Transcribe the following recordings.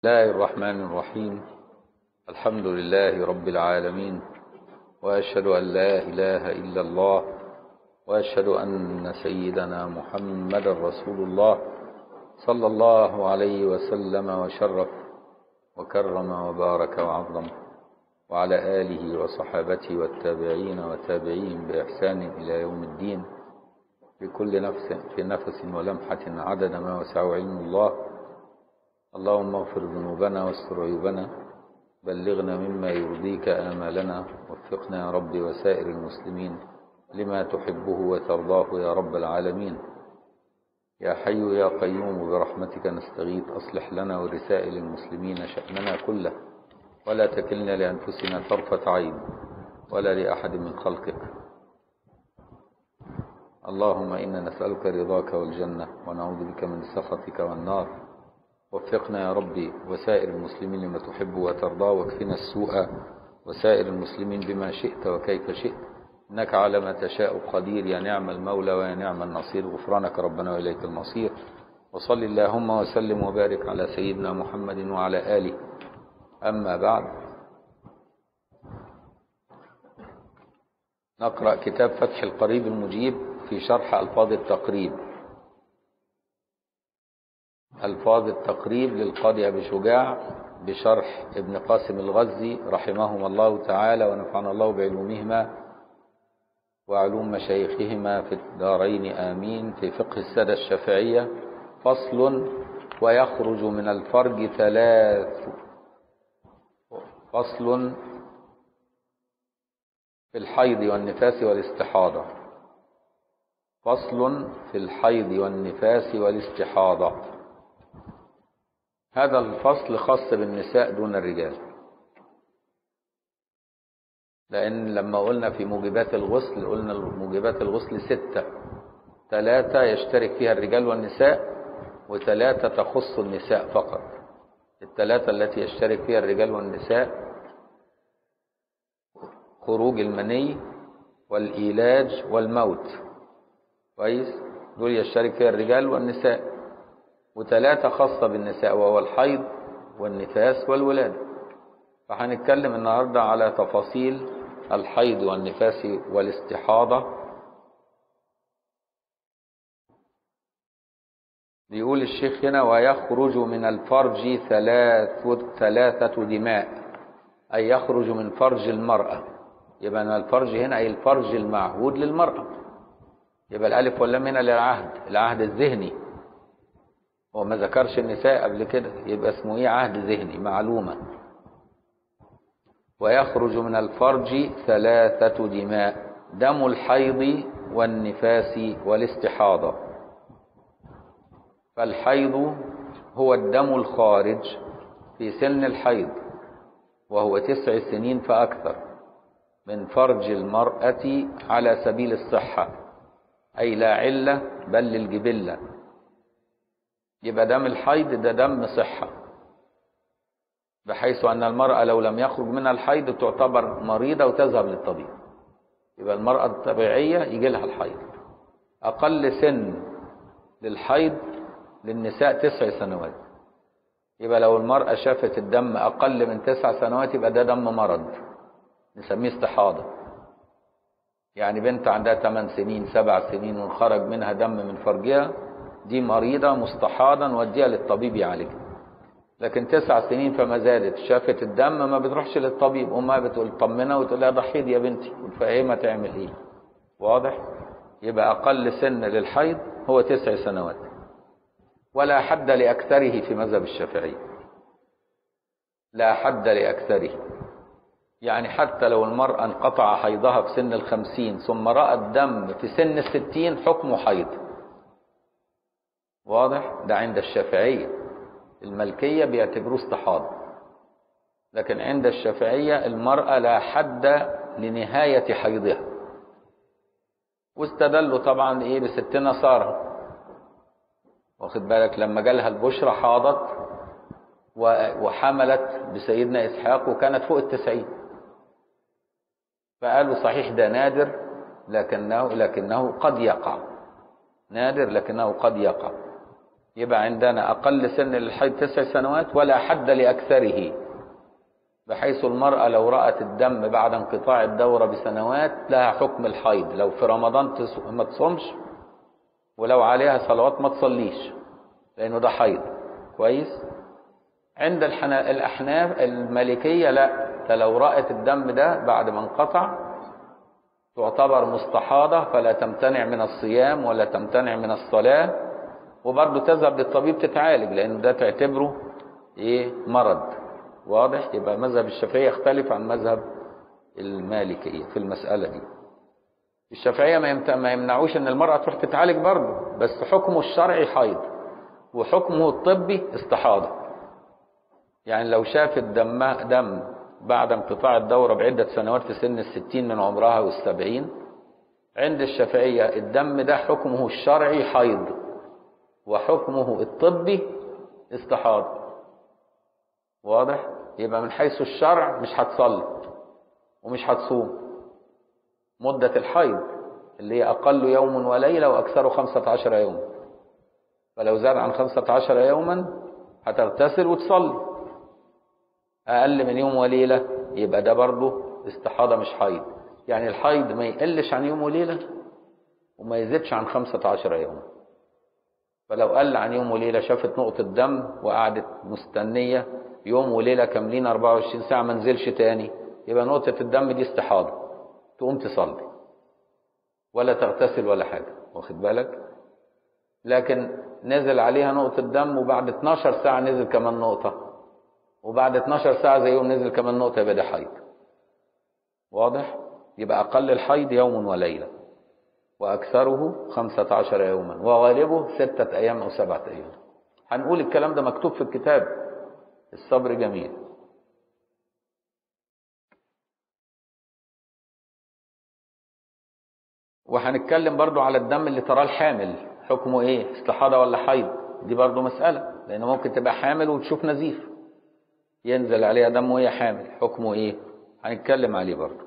الله الرحمن الرحيم الحمد لله رب العالمين وأشهد أن لا إله إلا الله وأشهد أن سيدنا محمد رسول الله صلى الله عليه وسلم وشرف وكرم وبارك وعظم وعلى آله وصحابته والتابعين وتابعين بإحسان إلى يوم الدين في كل نفس في نفس ولمحة عدد ما وسع علم الله اللهم اغفر ذنوبنا واستر عيوبنا بلغنا مما يرضيك آمالنا وفقنا يا رب وسائر المسلمين لما تحبه وترضاه يا رب العالمين يا حي يا قيوم برحمتك نستغيث أصلح لنا ولسائر المسلمين شأننا كله ولا تكلنا لأنفسنا طرفة عين ولا لأحد من خلقك اللهم إنا نسألك رضاك والجنة ونعوذ بك من سخطك والنار وفقنا يا ربي وسائر المسلمين لما تحب وترضى واكفنا السوء وسائر المسلمين بما شئت وكيف شئت إنك على ما تشاء قدير يا نعم المولى ويا نعم النصير غفرانك ربنا وإليك المصير وصل اللهم وسلم وبارك على سيدنا محمد وعلى آله أما بعد نقرأ كتاب فتح القريب المجيب في شرح ألفاظ التقريب ألفاظ التقريب للقاضي أبي شجاع بشرح ابن قاسم الغزي رحمهما الله تعالى ونفعنا الله بعلومهما وعلوم مشايخهما في الدارين آمين في فقه السادة الشافعية فصل ويخرج من الفرج ثلاث فصل في الحيض والنفاس والاستحاضة فصل في الحيض والنفاس والاستحاضة هذا الفصل خاص بالنساء دون الرجال لأن لما قلنا في موجبات الغسل قلنا موجبات الغسل ستة ثلاثة يشترك فيها الرجال والنساء وثلاثة تخص النساء فقط الثلاثة التي يشترك فيها الرجال والنساء خروج المني والإيلاج والموت كويس دول يشترك فيها الرجال والنساء وثلاثة خاصة بالنساء وهو الحيض والنفاس والولادة فهنتكلم النهاردة على تفاصيل الحيض والنفاس والاستحاضة بيقول الشيخ هنا ويخرج من الفرج ثلاث ثلاثة دماء أي يخرج من فرج المرأة يبقى أن الفرج هنا أي الفرج المعهود للمرأة يبقى الألف واللام هنا للعهد العهد الذهني هو ما ذكرش النساء قبل كده يبقى اسمه ايه عهد ذهني معلومة ويخرج من الفرج ثلاثة دماء دم الحيض والنفاس والاستحاضة فالحيض هو الدم الخارج في سن الحيض وهو تسع سنين فأكثر من فرج المرأة على سبيل الصحة أي لا علة بل للجبلة يبقى دم الحيض ده دم صحة بحيث أن المرأة لو لم يخرج منها الحيض تعتبر مريضة وتذهب للطبيب يبقى المرأة الطبيعية يجي لها الحيض أقل سن للحيض للنساء تسع سنوات يبقى لو المرأة شافت الدم أقل من تسع سنوات يبقى ده دم مرض نسميه استحاضة يعني بنت عندها 8 سنين سبع سنين وخرج منها دم من فرجها دي مريضة مستحاضة نوديها للطبيب يعالجها لكن تسع سنين فما زالت شافت الدم ما بتروحش للطبيب امها بتقول طمنها وتقول لها ضحيد يا بنتي وتفهمها تعمل ايه واضح يبقى اقل سن للحيض هو تسع سنوات ولا حد لاكثره في مذهب الشافعي لا حد لاكثره يعني حتى لو المرأة انقطع حيضها في سن الخمسين ثم رأت دم في سن الستين حكمه حيض واضح ده عند الشافعية الملكية بيعتبروه استحاضة لكن عند الشافعية المرأة لا حد لنهاية حيضها واستدلوا طبعا ايه بستنا سارة واخد بالك لما جالها البشرى حاضت وحملت بسيدنا إسحاق وكانت فوق التسعين فقالوا صحيح ده نادر لكنه لكنه قد يقع نادر لكنه قد يقع يبقى عندنا أقل سن للحيض تسع سنوات ولا حد لأكثره بحيث المرأة لو رأت الدم بعد انقطاع الدورة بسنوات لها حكم الحيض لو في رمضان تص- ما تصومش ولو عليها صلوات ما تصليش لأنه ده حيض كويس عند الحنا... الأحناف المالكية لا ده لو رأت الدم ده بعد ما انقطع تعتبر مستحاضة فلا تمتنع من الصيام ولا تمتنع من الصلاة وبرضه تذهب للطبيب تتعالج لأن ده تعتبره إيه مرض واضح يبقى مذهب الشافعية يختلف عن مذهب المالكية في المسألة دي الشافعية ما, يمت... ما يمنعوش ان المرأة تروح تتعالج برضه بس حكمه الشرعي حيض وحكمه الطبي استحاضة يعني لو شافت دم دم بعد انقطاع الدورة بعدة سنوات في سن الستين من عمرها والسبعين عند الشافعية الدم ده حكمه الشرعي حيض وحكمه الطبي استحاضة واضح يبقى من حيث الشرع مش هتصلي ومش هتصوم مدة الحيض اللي هي أقل يوم وليلة وأكثر خمسة عشر يوما فلو زاد عن خمسة عشر يوما هتغتسل وتصلي أقل من يوم وليلة يبقى ده برضه استحاضة مش حيض يعني الحيض ما يقلش عن يوم وليلة وما يزيدش عن خمسة عشر يوما فلو قل عن يوم وليلة شافت نقطة دم وقعدت مستنية يوم وليلة كاملين 24 ساعة ما نزلش تاني يبقى نقطة الدم دي استحاضة تقوم تصلي ولا تغتسل ولا حاجة واخد بالك لكن نزل عليها نقطة دم وبعد 12 ساعة نزل كمان نقطة وبعد 12 ساعة زي يوم نزل كمان نقطة يبقى ده حيض واضح يبقى أقل الحيض يوم وليلة وأكثره خمسة عشر يوما وغالبه ستة أيام أو سبعة أيام هنقول الكلام ده مكتوب في الكتاب الصبر جميل وهنتكلم برضو على الدم اللي تراه الحامل حكمه ايه استحاضة ولا حيض دي برضو مسألة لأنه ممكن تبقى حامل وتشوف نزيف ينزل عليها دم وهي حامل حكمه ايه هنتكلم عليه برضو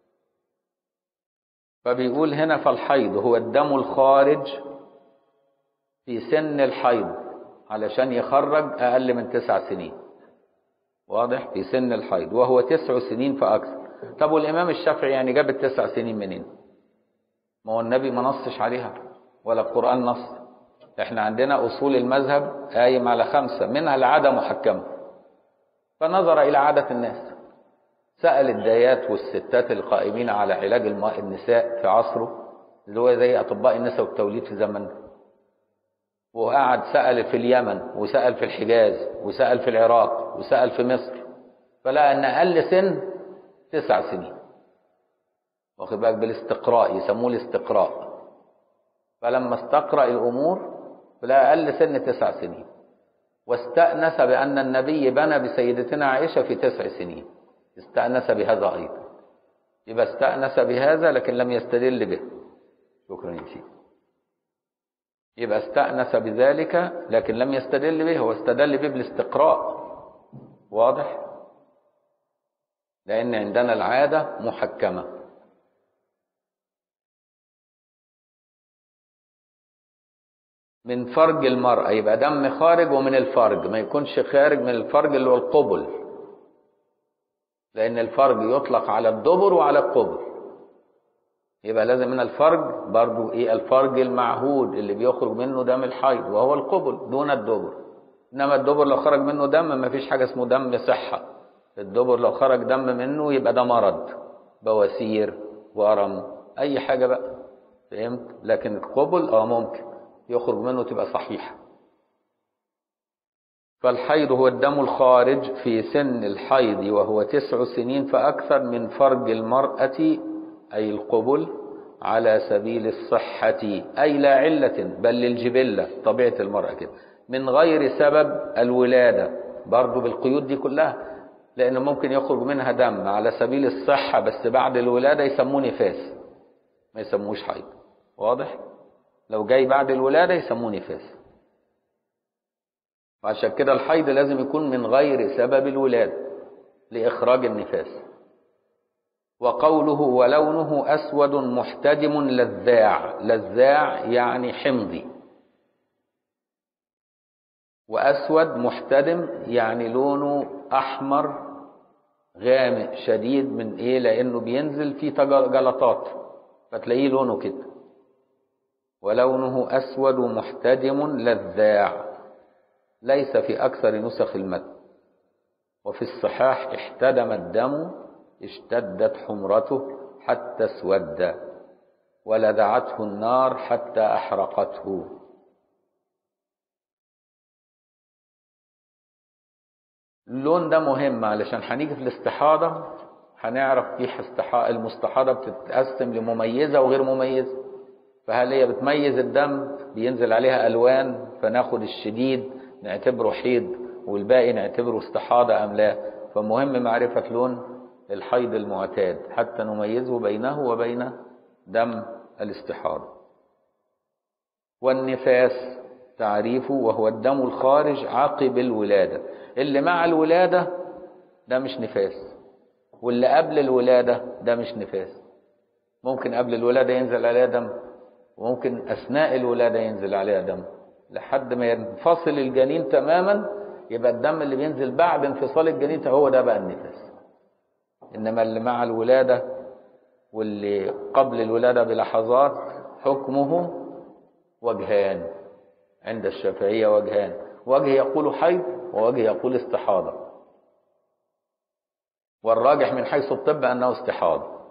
فبيقول هنا فالحيض هو الدم الخارج في سن الحيض علشان يخرج أقل من تسع سنين واضح في سن الحيض وهو تسع سنين فأكثر طب والإمام الشافعي يعني جاب التسع سنين منين ما هو النبي ما نصش عليها ولا القرآن نص احنا عندنا أصول المذهب قايم على خمسة منها العادة محكمة فنظر إلى عادة الناس سأل الدايات والستات القائمين على علاج الماء النساء في عصره اللي هو زي أطباء النساء والتوليد في زمانه وقعد سأل في اليمن وسأل في الحجاز وسأل في العراق وسأل في مصر فلقى أن أقل سن تسع سنين واخد بالك بالاستقراء يسموه الاستقراء فلما استقرأ الأمور فلقى أقل سن تسع سنين واستأنس بأن النبي بنى بسيدتنا عائشة في تسع سنين استأنس بهذا أيضا يبقى استأنس بهذا لكن لم يستدل به شكرا يا سيدي يبقى استأنس بذلك لكن لم يستدل به هو استدل به بالاستقراء واضح لأن عندنا العادة محكمة من فرج المرأة يبقى دم خارج ومن الفرج ما يكونش خارج من الفرج اللي هو القبل لأن الفرج يطلق على الدبر وعلى القبل يبقى لازم من الفرج برضو ايه الفرج المعهود اللي بيخرج منه دم الحيض وهو القبل دون الدبر انما الدبر لو خرج منه دم ما فيش حاجه اسمه دم صحه الدبر لو خرج دم منه يبقى ده مرض بواسير ورم اي حاجه بقى فهمت لكن القبل اه ممكن يخرج منه تبقى صحيحه فالحيض هو الدم الخارج في سن الحيض وهو تسع سنين فأكثر من فرج المرأة أي القبل على سبيل الصحة أي لا علة بل للجبلة طبيعة المرأة كده من غير سبب الولادة برضو بالقيود دي كلها لأن ممكن يخرج منها دم على سبيل الصحة بس بعد الولادة يسموه نفاس ما يسموش حيض واضح لو جاي بعد الولادة يسموه نفاس وعشان كده الحيض لازم يكون من غير سبب الولادة لإخراج النفاس وقوله ولونه أسود محتدم لذاع لذاع يعني حمضي وأسود محتدم يعني لونه أحمر غامق شديد من إيه لأنه بينزل فيه جلطات فتلاقيه لونه كده ولونه أسود محتدم لذاع ليس في أكثر نسخ المتن وفي الصحاح احتدم الدم اشتدت حمرته حتى اسود ولدعته النار حتى أحرقته اللون ده مهم علشان هنيجي في الاستحاضة هنعرف في استحاضة المستحاضة بتتقسم لمميزة وغير مميزة فهل هي بتميز الدم بينزل عليها ألوان فناخد الشديد نعتبره حيض والباقي نعتبره استحاضة أم لا فمهم معرفة لون الحيض المعتاد حتى نميزه بينه وبين دم الاستحاضة والنفاس تعريفه وهو الدم الخارج عقب الولادة اللي مع الولادة ده مش نفاس واللي قبل الولادة ده مش نفاس ممكن قبل الولادة ينزل عليها دم وممكن أثناء الولادة ينزل عليها دم لحد ما ينفصل الجنين تماما يبقى الدم اللي بينزل بعد انفصال الجنين هو ده بقى النفاس إنما اللي مع الولادة واللي قبل الولادة بلحظات حكمه وجهان عند الشافعية وجهان وجه يقول حيض ووجه يقول استحاضة والراجح من حيث الطب أنه استحاضة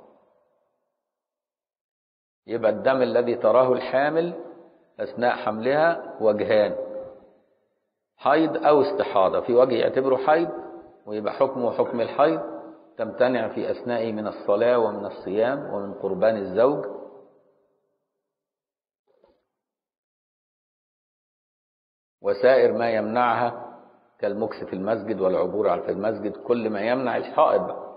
يبقى الدم الذي تراه الحامل أثناء حملها وجهان حيض أو استحاضة في وجه يعتبره حيض ويبقى حكمه حكم الحيض تمتنع في أثناء من الصلاة ومن الصيام ومن قربان الزوج وسائر ما يمنعها كالمكس في المسجد والعبور على في المسجد كل ما يمنع الحائض بقى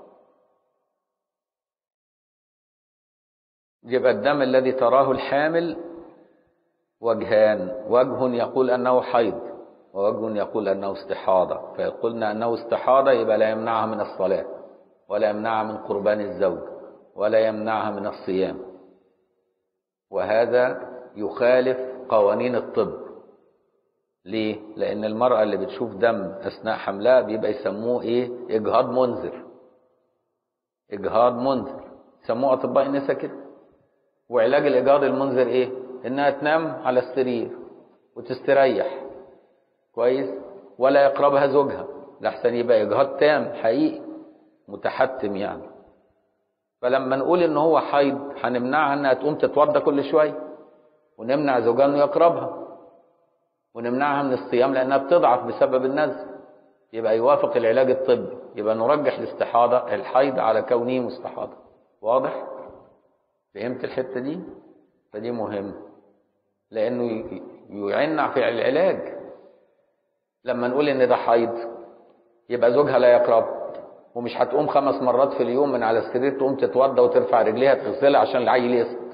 يبقى الدم الذي تراه الحامل وجهان وجه يقول أنه حيض ووجه يقول أنه استحاضة فقلنا أنه استحاضة يبقى لا يمنعها من الصلاة ولا يمنعها من قربان الزوج ولا يمنعها من الصيام وهذا يخالف قوانين الطب ليه؟ لأن المرأة اللي بتشوف دم أثناء حملها بيبقى يسموه إيه؟ إجهاض منذر. إجهاض منذر. يسموه أطباء النساء كده. وعلاج الإجهاض المنذر إيه؟ إنها تنام على السرير وتستريح. كويس؟ ولا يقربها زوجها، لحسن يبقى إجهاض تام حقيقي متحتم يعني. فلما نقول إن هو حيض هنمنعها إنها تقوم تتوضى كل شوية. ونمنع زوجها إنه يقربها. ونمنعها من الصيام لأنها بتضعف بسبب النزل يبقى يوافق العلاج الطبي يبقى نرجح الاستحاضة الحيض على كونه مستحاضة واضح؟ فهمت الحتة دي؟ فدي مهم لأنه يعنع في العلاج لما نقول إن ده حيض يبقى زوجها لا يقرب ومش هتقوم خمس مرات في اليوم من على السرير تقوم تتوضى وترفع رجليها تغسلها عشان العيل يسقط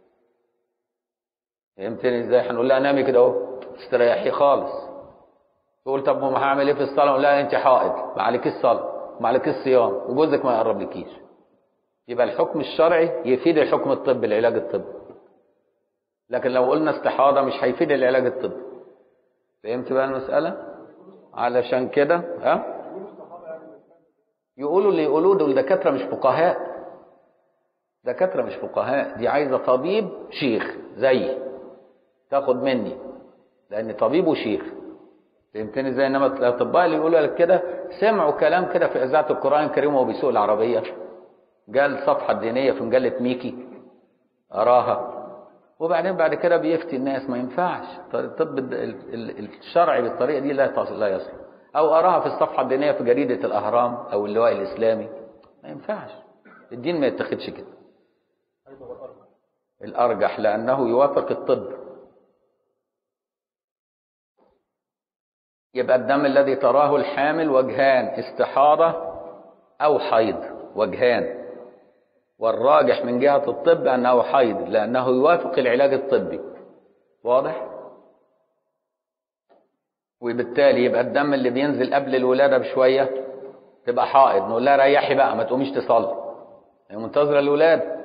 فهمتني ازاي؟ هنقول لها نامي كده اهو تستريحي خالص تقول طب ما هعمل ايه في الصلاه لا انت حائض ما عليكيش صلاه ما عليكيش صيام وجوزك ما يقربلكيش يبقى الحكم الشرعي يفيد الحكم الطبي العلاج الطبي لكن لو قلنا استحاضه مش هيفيد العلاج الطبي فهمت بقى المساله علشان كده ها يقولوا اللي يقولوه دول دكاتره مش فقهاء دكاتره مش فقهاء دي عايزه طبيب شيخ زيي تاخد مني لان طبيب وشيخ فهمتني ازاي انما الاطباء اللي يقولوا لك كده سمعوا كلام كده في اذاعه القران الكريم وهو بيسوق العربيه قال الصفحه الدينيه في مجله ميكي اراها وبعدين بعد كده بيفتي الناس ما ينفعش الطب الشرعي بالطريقه دي لا لا يصل او اراها في الصفحه الدينيه في جريده الاهرام او اللواء الاسلامي ما ينفعش الدين ما يتخذش كده الارجح لانه يوافق الطب يبقى الدم الذي تراه الحامل وجهان استحاضة أو حيض وجهان والراجح من جهة الطب أنه حيض لأنه يوافق العلاج الطبي واضح؟ وبالتالي يبقى الدم اللي بينزل قبل الولادة بشوية تبقى حائض نقول لها ريحي بقى ما تقوميش تصلي هي منتظرة الولادة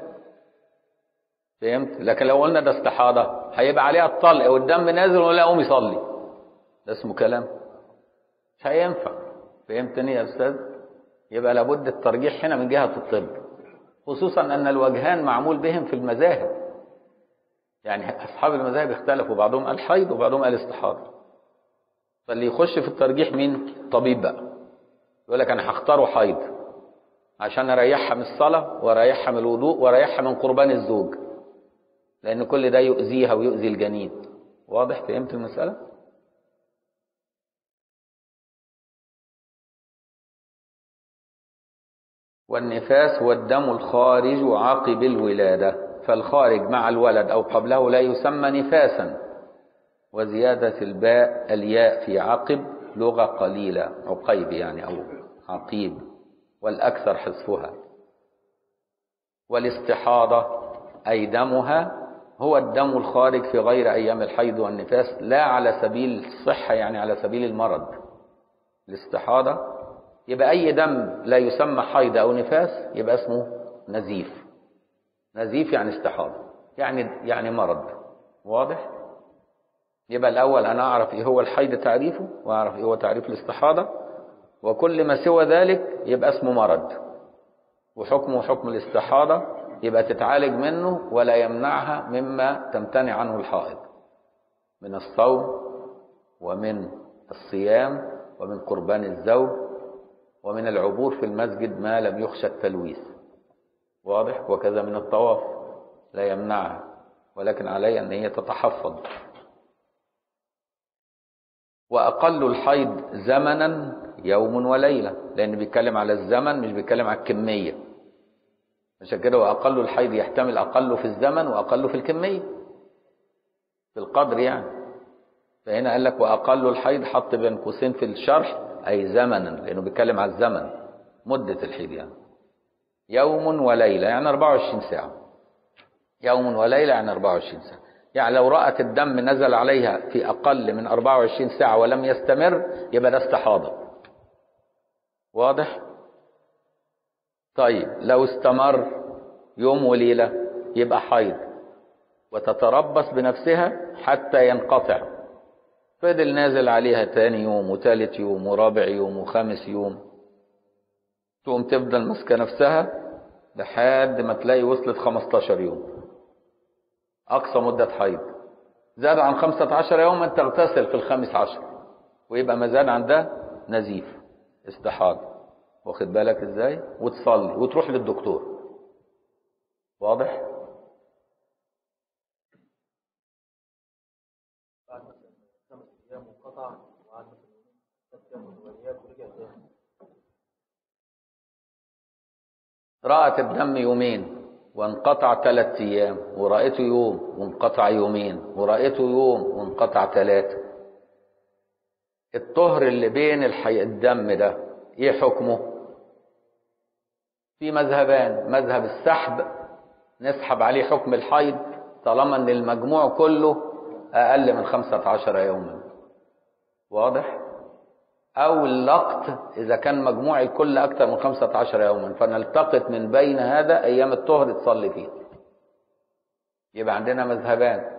فهمت؟ لكن لو قلنا ده استحاضة هيبقى عليها الطلق والدم نازل ونقول لها قومي صلي ده اسمه كلام مش هينفع فهمتني يا استاذ يبقى لابد الترجيح هنا من جهه الطب خصوصا ان الوجهان معمول بهم في المذاهب يعني اصحاب المذاهب اختلفوا بعضهم قال حيض وبعضهم قال استحاضه فاللي يخش في الترجيح مين طبيب بقى يقول لك انا هختاره حيض عشان اريحها من الصلاه واريحها من الوضوء واريحها من قربان الزوج لان كل ده يؤذيها ويؤذي الجنين واضح فهمت المساله والنفاس هو الدم الخارج عقب الولادة فالخارج مع الولد أو قبله لا يسمى نفاسا وزيادة الباء الياء في عقب لغة قليلة عقيب يعني أو عقيب والأكثر حذفها والاستحاضة أي دمها هو الدم الخارج في غير أيام الحيض والنفاس لا على سبيل الصحة يعني على سبيل المرض الاستحاضة يبقى أي دم لا يسمى حيض أو نفاس يبقى اسمه نزيف نزيف يعني استحاضة يعني يعني مرض واضح يبقى الأول أنا أعرف إيه هو الحيض تعريفه وأعرف إيه هو تعريف الاستحاضة وكل ما سوى ذلك يبقى اسمه مرض وحكمه حكم الاستحاضة يبقى تتعالج منه ولا يمنعها مما تمتنع عنه الحائض من الصوم ومن الصيام ومن قربان الزوج ومن العبور في المسجد ما لم يخشى التلويث واضح وكذا من الطواف لا يمنعها ولكن عليها ان هي تتحفظ واقل الحيض زمنا يوم وليله لان بيتكلم على الزمن مش بيتكلم على الكميه عشان كده واقل الحيض يحتمل اقله في الزمن واقله في الكميه في القدر يعني فهنا قال لك واقل الحيض حط بين قوسين في الشرح اي زمنا لانه بيتكلم على الزمن مده الحيض يعني يوم وليله يعني 24 ساعه يوم وليله يعني 24 ساعه يعني لو رأت الدم نزل عليها في أقل من 24 ساعة ولم يستمر يبقى ده استحاضة واضح؟ طيب لو استمر يوم وليلة يبقى حيض وتتربص بنفسها حتى ينقطع فضل نازل عليها تاني يوم وتالت يوم ورابع يوم وخامس يوم تقوم تفضل ماسكة نفسها لحد ما تلاقي وصلت 15 يوم أقصى مدة حيض زاد عن 15 يوما تغتسل في الخامس عشر ويبقى ما زاد عن ده نزيف استحاضة واخد بالك ازاي وتصلي وتروح للدكتور واضح بعد مثلا خمس ايام وانقطع وقعد مثلا ثلاث ايام متواليات ورجع تاني رأت الدم يومين وانقطع ثلاث أيام ورأيته يوم وانقطع يومين ورأيته يوم وانقطع ثلاثة الطهر اللي بين الحي... الدم ده ايه حكمه في مذهبان مذهب السحب نسحب عليه حكم الحيض طالما ان المجموع كله اقل من خمسة عشر يوما واضح او اللقط اذا كان مجموع الكل اكثر من خمسة عشر يوما فنلتقط من بين هذا ايام الطهر تصلي فيه يبقى عندنا مذهبان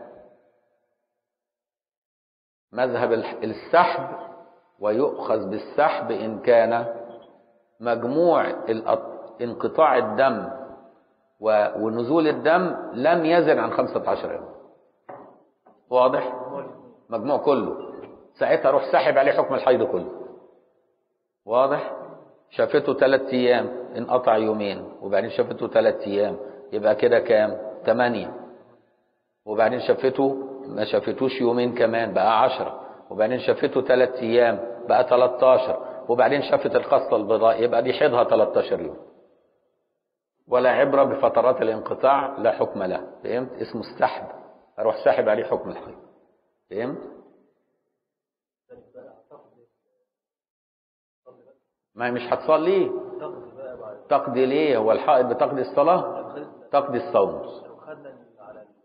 مذهب السحب ويؤخذ بالسحب ان كان مجموع انقطاع الدم ونزول الدم لم يزن عن خمسة عشر يوم واضح مجموع كله ساعتها روح ساحب عليه حكم الحيض كله واضح شافته ثلاث ايام انقطع يومين وبعدين شافته ثلاث ايام يبقى كده كام ثمانية وبعدين شافته ما شافتوش يومين كمان بقى عشرة وبعدين شافته ثلاث ايام بقى 13 وبعدين شافت الخصلة البيضاء يبقى دي حيضها 13 يوم ولا عبرة بفترات الانقطاع لا حكم له فهمت اسمه السحب اروح ساحب عليه حكم الحيض فهمت ذلك بقى تقضي تصلي بقى ما هي مش هتصلي تقضي بقى بعد تقضي ليه هو الحائض بتقضي الصلاة لو خدنا تقضي الصوم لو خدنا ال- على ال-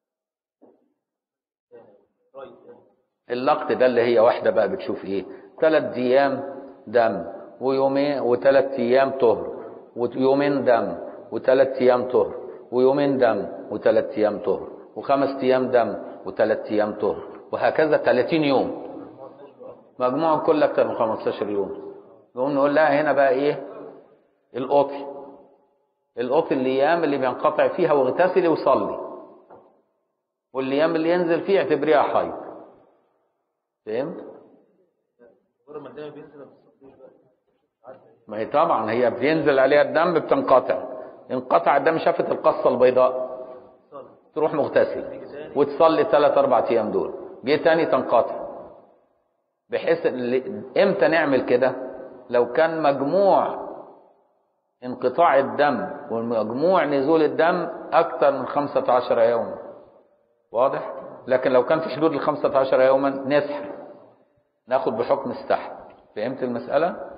يعني الرأي الثاني اللقط ده اللي هي واحدة بقى بتشوف ايه ثلاث ايام دم ويومين وثلاث ايام طهر ويومين دم وثلاث ايام طهر ويومين دم وثلاث ايام طهر وخمس ايام دم وثلاث ايام طهر وهكذا 30 يوم مجموع الكل اكتر من 15 يوم نقوم نقول لها هنا بقى ايه القطي القطي الايام اللي بينقطع فيها واغتسلي وصلي والايام اللي ينزل فيه اعتبريها حيض فهمت غير ما الدم بينزل ما بتصليش بقى عارفه ايه ما هي طبعا هي بينزل عليها الدم بتنقطع انقطع الدم شافت القصه البيضاء صلي تروح مغتسل تيجي تاني وتصلي الثلاث اربع ايام دول جه تاني تنقطع بحيث اللي- امتى نعمل كده لو كان مجموع انقطاع الدم ومجموع نزول الدم اكثر من 15 يوما واضح لكن لو كان في حدود ال 15 يوما نسحب ناخد بحكم السحب فهمت المسألة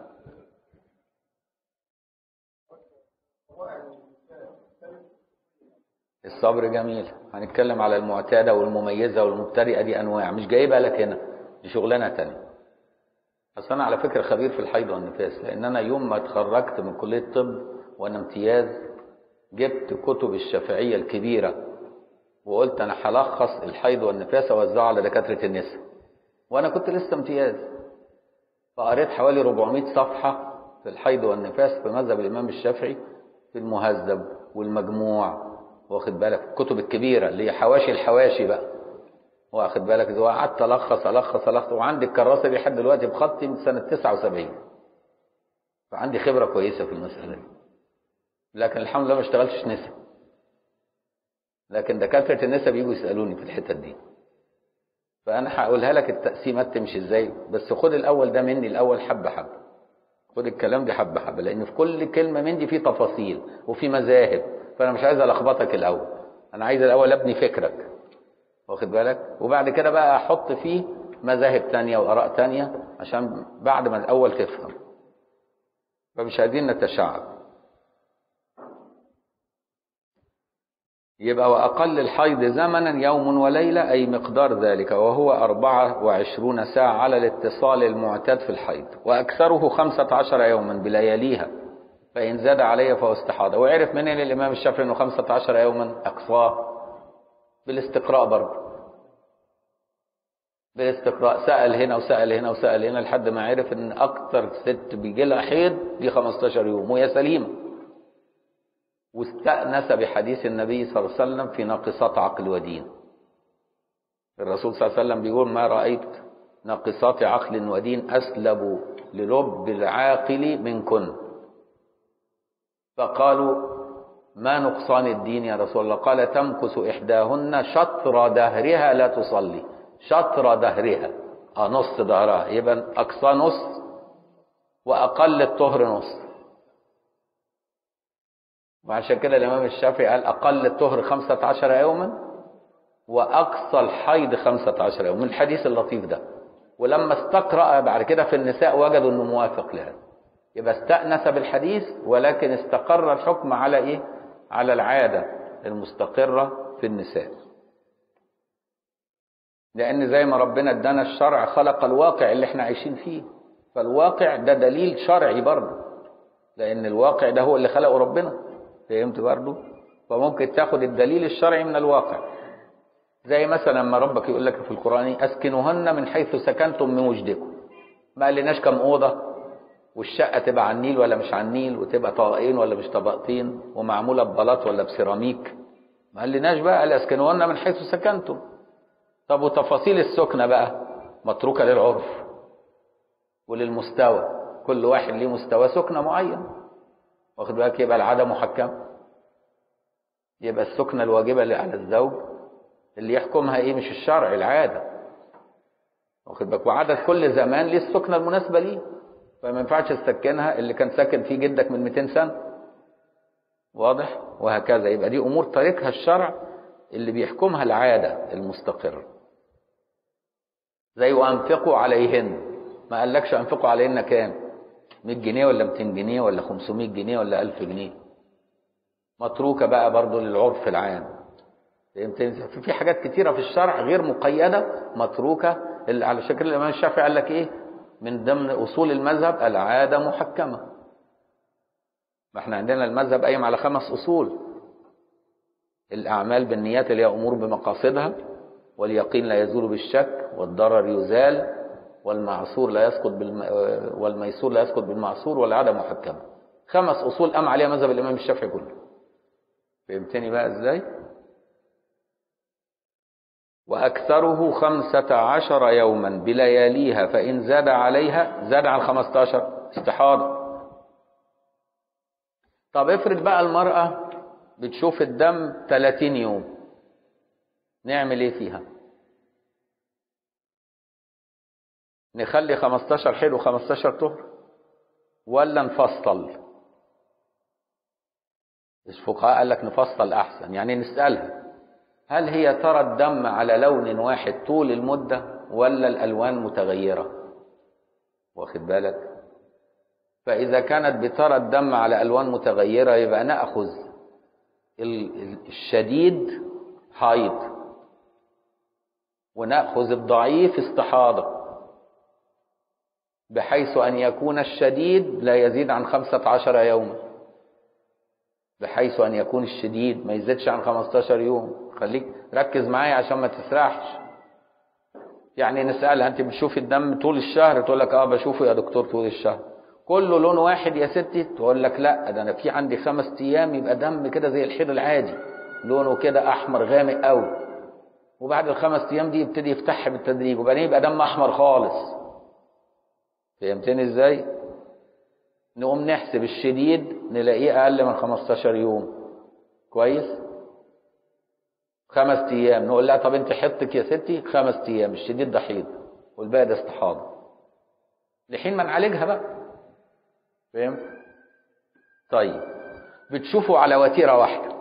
الصبر جميل هنتكلم على المعتادة والمميزة والمبتدئة دي أنواع مش جايبها لك هنا دي شغلانة تانية أصل أنا على فكرة خبير في الحيض والنفاس لأن أنا يوم ما اتخرجت من كلية طب وأنا امتياز جبت كتب الشافعية الكبيرة وقلت أنا هلخص الحيض والنفاس أوزعه على دكاترة النساء وأنا كنت لسه امتياز فقريت حوالي 400 صفحة في الحيض والنفاس في مذهب الإمام الشافعي في المهذب والمجموع واخد بالك الكتب الكبيرة اللي هي حواشي الحواشي بقى واخد بالك إذا قعدت ألخص ألخص ألخص وعندي الكراسة دي لحد دلوقتي بخطي من سنة 79 فعندي خبرة كويسة في المسألة دي لكن الحمد لله ما اشتغلتش نسا لكن دكاترة النسا بيجوا يسألوني في الحتت دي فأنا هقولها لك التقسيمات تمشي ازاي بس خد الأول ده مني الأول حبة حبة خد الكلام دي حبة حبة لأن في كل كلمة من دي في تفاصيل وفي مذاهب فأنا مش عايز ألخبطك الأول أنا عايز الأول أبني فكرك واخد بالك وبعد كده بقى أحط فيه مذاهب تانية وآراء تانية عشان بعد ما الأول تفهم فمش عايزين نتشعب يبقى وأقل الحيض زمنا يوم وليلة أي مقدار ذلك وهو أربعة وعشرون ساعة على الاتصال المعتاد في الحيض وأكثره خمسة عشر يوما بلياليها فإن زاد عليه فهو استحاضة وعرف منين الإمام الشافعي أنه خمسة عشر يوما أقصاه بالاستقراء برضه بالاستقراء سأل هنا وسأل هنا وسأل هنا لحد ما عرف ان اكتر ست بيجي لها حيض دي 15 يوم وهي سليمه واستأنس بحديث النبي صلى الله عليه وسلم في ناقصات عقل ودين الرسول صلى الله عليه وسلم بيقول ما رأيت ناقصات عقل ودين أسلب للب العاقل منكن فقالوا ما نقصان الدين يا رسول الله قال تمكث إحداهن شطر دهرها لا تصلي شطر دهرها اه نص دهرها يبقى أقصى نص وأقل الطهر نص وعشان كده الإمام الشافعي قال أقل الطهر خمسة عشر يوما وأقصى الحيض خمسة عشر يوما من الحديث اللطيف ده ولما استقرأ بعد كده في النساء وجدوا أنه موافق لهذا يبقى استأنس بالحديث ولكن استقر الحكم على إيه؟ على العادة المستقرة في النساء لأن زي ما ربنا ادانا الشرع خلق الواقع اللي احنا عايشين فيه فالواقع ده دليل شرعي برضه لأن الواقع ده هو اللي خلقه ربنا فهمت برضه فممكن تاخد الدليل الشرعي من الواقع زي مثلا لما ربك يقول لك في القرآن أسكنوهن من حيث سكنتم من وجدكم ما قالناش كم أوضة والشقة تبقى على النيل ولا مش على النيل وتبقى طبقين ولا مش طبقتين ومعمولة ببلاط ولا بسيراميك ما قالناش بقى قال أسكنوهن من حيث سكنتم طب وتفاصيل السكنة بقى متروكة للعرف وللمستوى كل واحد ليه مستوى سكنة معين واخد بالك يبقى العادة محكمة يبقى السكنة الواجبة اللي على الزوج اللي يحكمها ايه مش الشرع العادة واخد بالك وعادة كل زمان ليه السكنة المناسبة ليه فما ينفعش تسكنها اللي كان ساكن فيه جدك من 200 سنة واضح وهكذا يبقى دي امور تاركها الشرع اللي بيحكمها العادة المستقرة زي وانفقوا عليهن ما قالكش انفقوا عليهن كام 100 جنيه ولا 200 جنيه ولا 500 جنيه ولا 1000 جنيه متروكة بقى برضو للعرف العام فهمت في حاجات كتيرة في الشرع غير مقيدة متروكة اللي على شكل الإمام الشافعي قال لك إيه من ضمن أصول المذهب العادة محكمة ما احنا عندنا المذهب قايم على خمس أصول الأعمال بالنيات اللي هي أمور بمقاصدها واليقين لا يزول بالشك والضرر يزال والمعصور لا يسقط بالم... والميسور لا يسقط بالمعصور والعادة محكمة خمس أصول قام عليها مذهب الإمام الشافعي كله فهمتني بقى إزاي وأكثره خمسة عشر يوما بلياليها فإن زاد عليها زاد على الخمسة عشر استحاضة طب افرض بقى المرأة بتشوف الدم 30 يوم نعمل ايه فيها نخلي 15 حلو 15 طهر ولا نفصل الفقهاء قال لك نفصل احسن يعني نسالها هل هي ترى الدم على لون واحد طول المده ولا الالوان متغيره واخد بالك فاذا كانت بترى الدم على الوان متغيره يبقى ناخذ الشديد حيض وناخذ الضعيف استحاضه بحيث أن يكون الشديد لا يزيد عن خمسة عشر يوما بحيث أن يكون الشديد ما يزيدش عن خمسة عشر يوم خليك ركز معايا عشان ما تسرحش يعني نسألها أنت بتشوفي الدم طول الشهر تقول لك أه بشوفه يا دكتور طول الشهر كله لون واحد يا ستي تقول لك لا ده أنا في عندي خمس أيام يبقى دم كده زي الحيض العادي لونه كده أحمر غامق قوي وبعد الخمس أيام دي يبتدي يفتح بالتدريج وبعدين يبقى دم أحمر خالص فهمتني ازاي نقوم نحسب الشديد نلاقيه اقل من 15 يوم كويس خمس ايام نقول لها طب انت حطك يا ستي خمس ايام الشديد ده حيض والباقي ده استحاضه لحين ما نعالجها بقى فهمت طيب بتشوفوا على وتيره واحده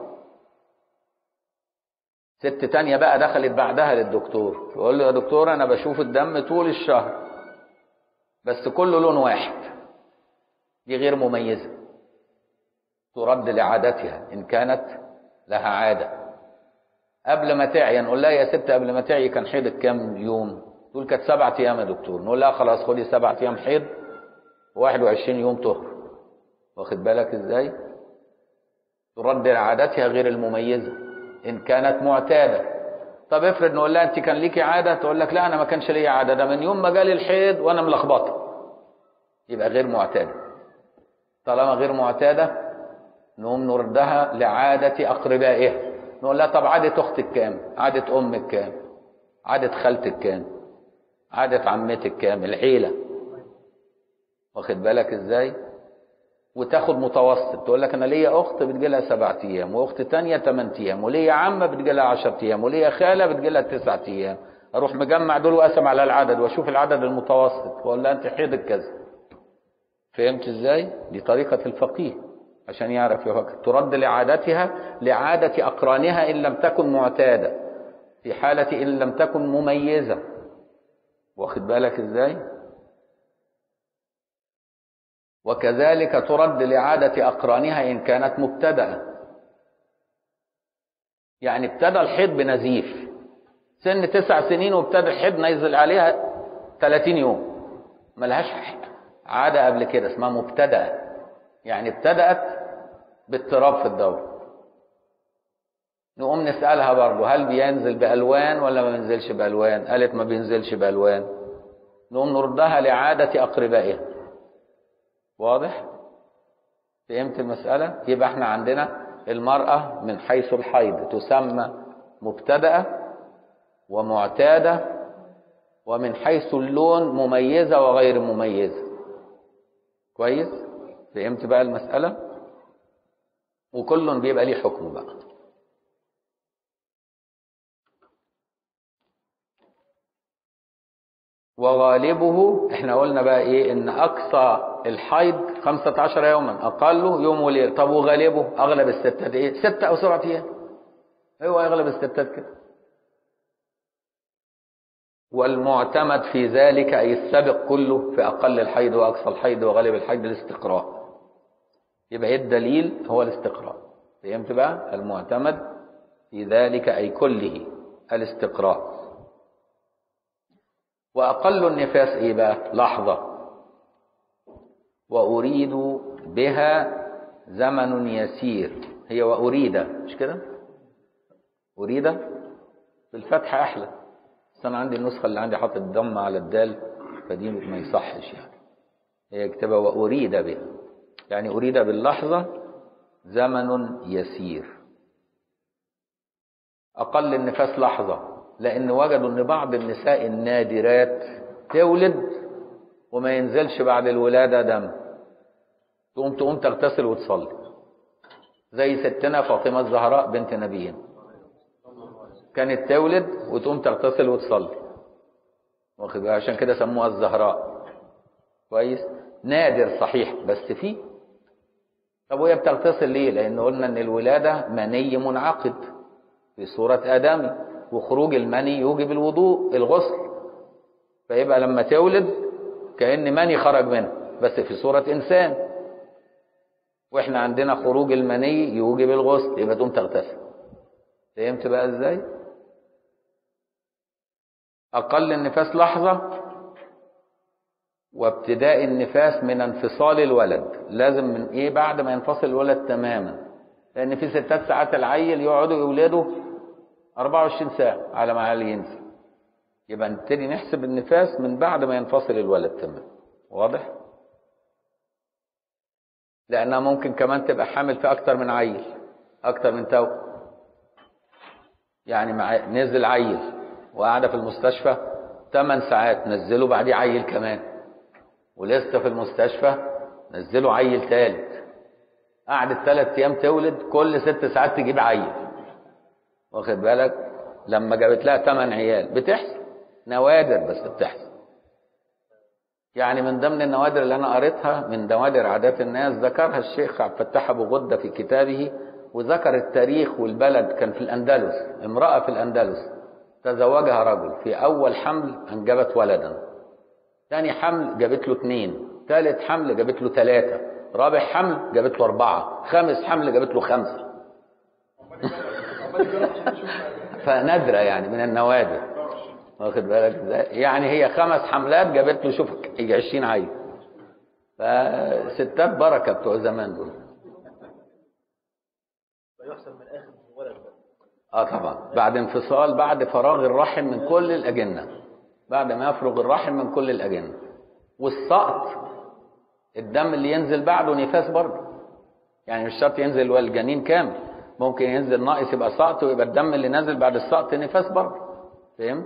ست تانية بقى دخلت بعدها للدكتور تقول له يا دكتور انا بشوف الدم طول الشهر بس كله لون واحد دي غير مميزة ترد لعادتها إن كانت لها عادة قبل ما تعي نقول لها يا ست قبل ما تعي كان حيضك كام يوم تقول كانت سبعة أيام يا دكتور نقول لها خلاص خدي سبعة أيام حيض واحد وعشرين يوم طهر واخد بالك إزاي ترد لعادتها غير المميزة إن كانت معتادة طب افرض نقول لها انت كان ليكي عاده تقول لك لا انا ما كانش ليا عاده ده من يوم ما جالي الحيض وانا ملخبطه يبقى غير معتاده طالما غير معتاده نقوم نردها لعاده اقربائها نقول لها طب عاده اختك كام عاده امك كام عاده خالتك كام عاده عمتك كام العيله واخد بالك ازاي وتاخد متوسط تقول لك انا ليا اخت بتجي لها سبع ايام واخت تانية ثمان ايام وليا عمه بتجي لها 10 ايام وليا خاله بتجي لها تسع ايام اروح مجمع دول واقسم على العدد واشوف العدد المتوسط واقول لها انت حيضك كذا فهمت ازاي دي طريقه الفقيه عشان يعرف يفكر ترد لعادتها لعاده اقرانها ان لم تكن معتاده في حاله ان لم تكن مميزه واخد بالك ازاي وكذلك ترد لعادة أقرانها إن كانت مبتدأة يعني ابتدى الحيض بنزيف سن تسع سنين وابتدى الحيض نزل عليها 30 يوم ملهاش عادة قبل كده اسمها مبتدأة يعني ابتدأت باضطراب في الدورة نقوم نسألها برضه هل بينزل بألوان ولا ما بينزلش بألوان قالت ما بينزلش بألوان نقوم نردها لعادة أقربائها واضح فهمت المسألة يبقى احنا عندنا المرأة من حيث الحيض تسمى مبتدأة ومعتادة ومن حيث اللون مميزة وغير مميزة كويس فهمت بقى المسألة وكل بيبقى ليه حكم بقى وغالبه احنا قلنا بقى ايه ان اقصى الحيض 15 يوما اقله يوم وليله طب وغالبه اغلب الستات ايه ستة او سبعة ايام هو اغلب الستات كده والمعتمد في ذلك اي السابق كله في اقل الحيض واقصى الحيض وغالب الحيض الاستقراء يبقى ايه الدليل هو الاستقراء فهمت بقى المعتمد في ذلك اي كله الاستقراء وأقل النفاس إيه بقى لحظة وأريد بها زمن يسير هي وأريد مش كده أريد بالفتح أحلى بس أنا عندي النسخة اللي عندي حاطط الضم على الدال فدي ما يصحش يعني هي كتابة وأريد بها يعني أريد باللحظة زمن يسير أقل النفاس لحظة لأن وجدوا أن بعض النساء النادرات تولد وما ينزلش بعد الولادة دم تقوم تقوم تغتسل وتصلي زي ستنا فاطمة الزهراء بنت نبينا كانت تولد وتقوم تغتسل وتصلي واخد بالك؟ عشان كده سموها الزهراء كويس نادر صحيح بس فيه طب وهي بتغتسل ليه لان قلنا ان الولاده مني منعقد في صوره ادمي وخروج المني يوجب الوضوء الغسل فيبقى لما تولد كان مني خرج منها بس في صوره انسان واحنا عندنا خروج المني يوجب الغسل يبقى تقوم تغتسل فهمت بقى ازاي اقل النفاس لحظه وابتداء النفاس من انفصال الولد لازم من ايه بعد ما ينفصل الولد تماما لان في ستات ساعات العيل يقعدوا يولدوا 24 ساعه على ما العيل ينزل يبقى نبتدي نحسب النفاس من بعد ما ينفصل الولد تماما واضح لانها ممكن كمان تبقى حامل في اكتر من عيل اكتر من تو يعني مع نزل عيل وقاعده في المستشفى 8 ساعات نزله بعديه عيل كمان ولسه في المستشفى نزلوا عيل ثالث قعدت ثلاث ايام تولد كل ست ساعات تجيب عيل واخد بالك لما جابت لها ثمان عيال بتحصل نوادر بس بتحصل يعني من ضمن النوادر اللي انا قريتها من نوادر عادات الناس ذكرها الشيخ عبد الفتاح ابو غده في كتابه وذكر التاريخ والبلد كان في الاندلس امراه في الاندلس تزوجها رجل في اول حمل انجبت ولدا ثاني حمل جابت له اثنين ثالث حمل جابت له ثلاثة رابع حمل جابت له أربعة خامس حمل جابت له خمسة فنادرة يعني من النوادر واخد بالك ازاي يعني هي خمس حملات جابت له شوف يجي 20 عيل فستات بركة بتوع زمان دول فيحسب من اخر الولد بقى اه طبعا بعد انفصال بعد فراغ الرحم من كل الأجنة بعد ما يفرغ الرحم من كل الأجنة والسقط الدم اللي ينزل بعده نفاس برضه يعني مش شرط ينزل والجنين كامل ممكن ينزل ناقص يبقى سقط ويبقى الدم اللي نازل بعد السقط نفاس برضه فهمت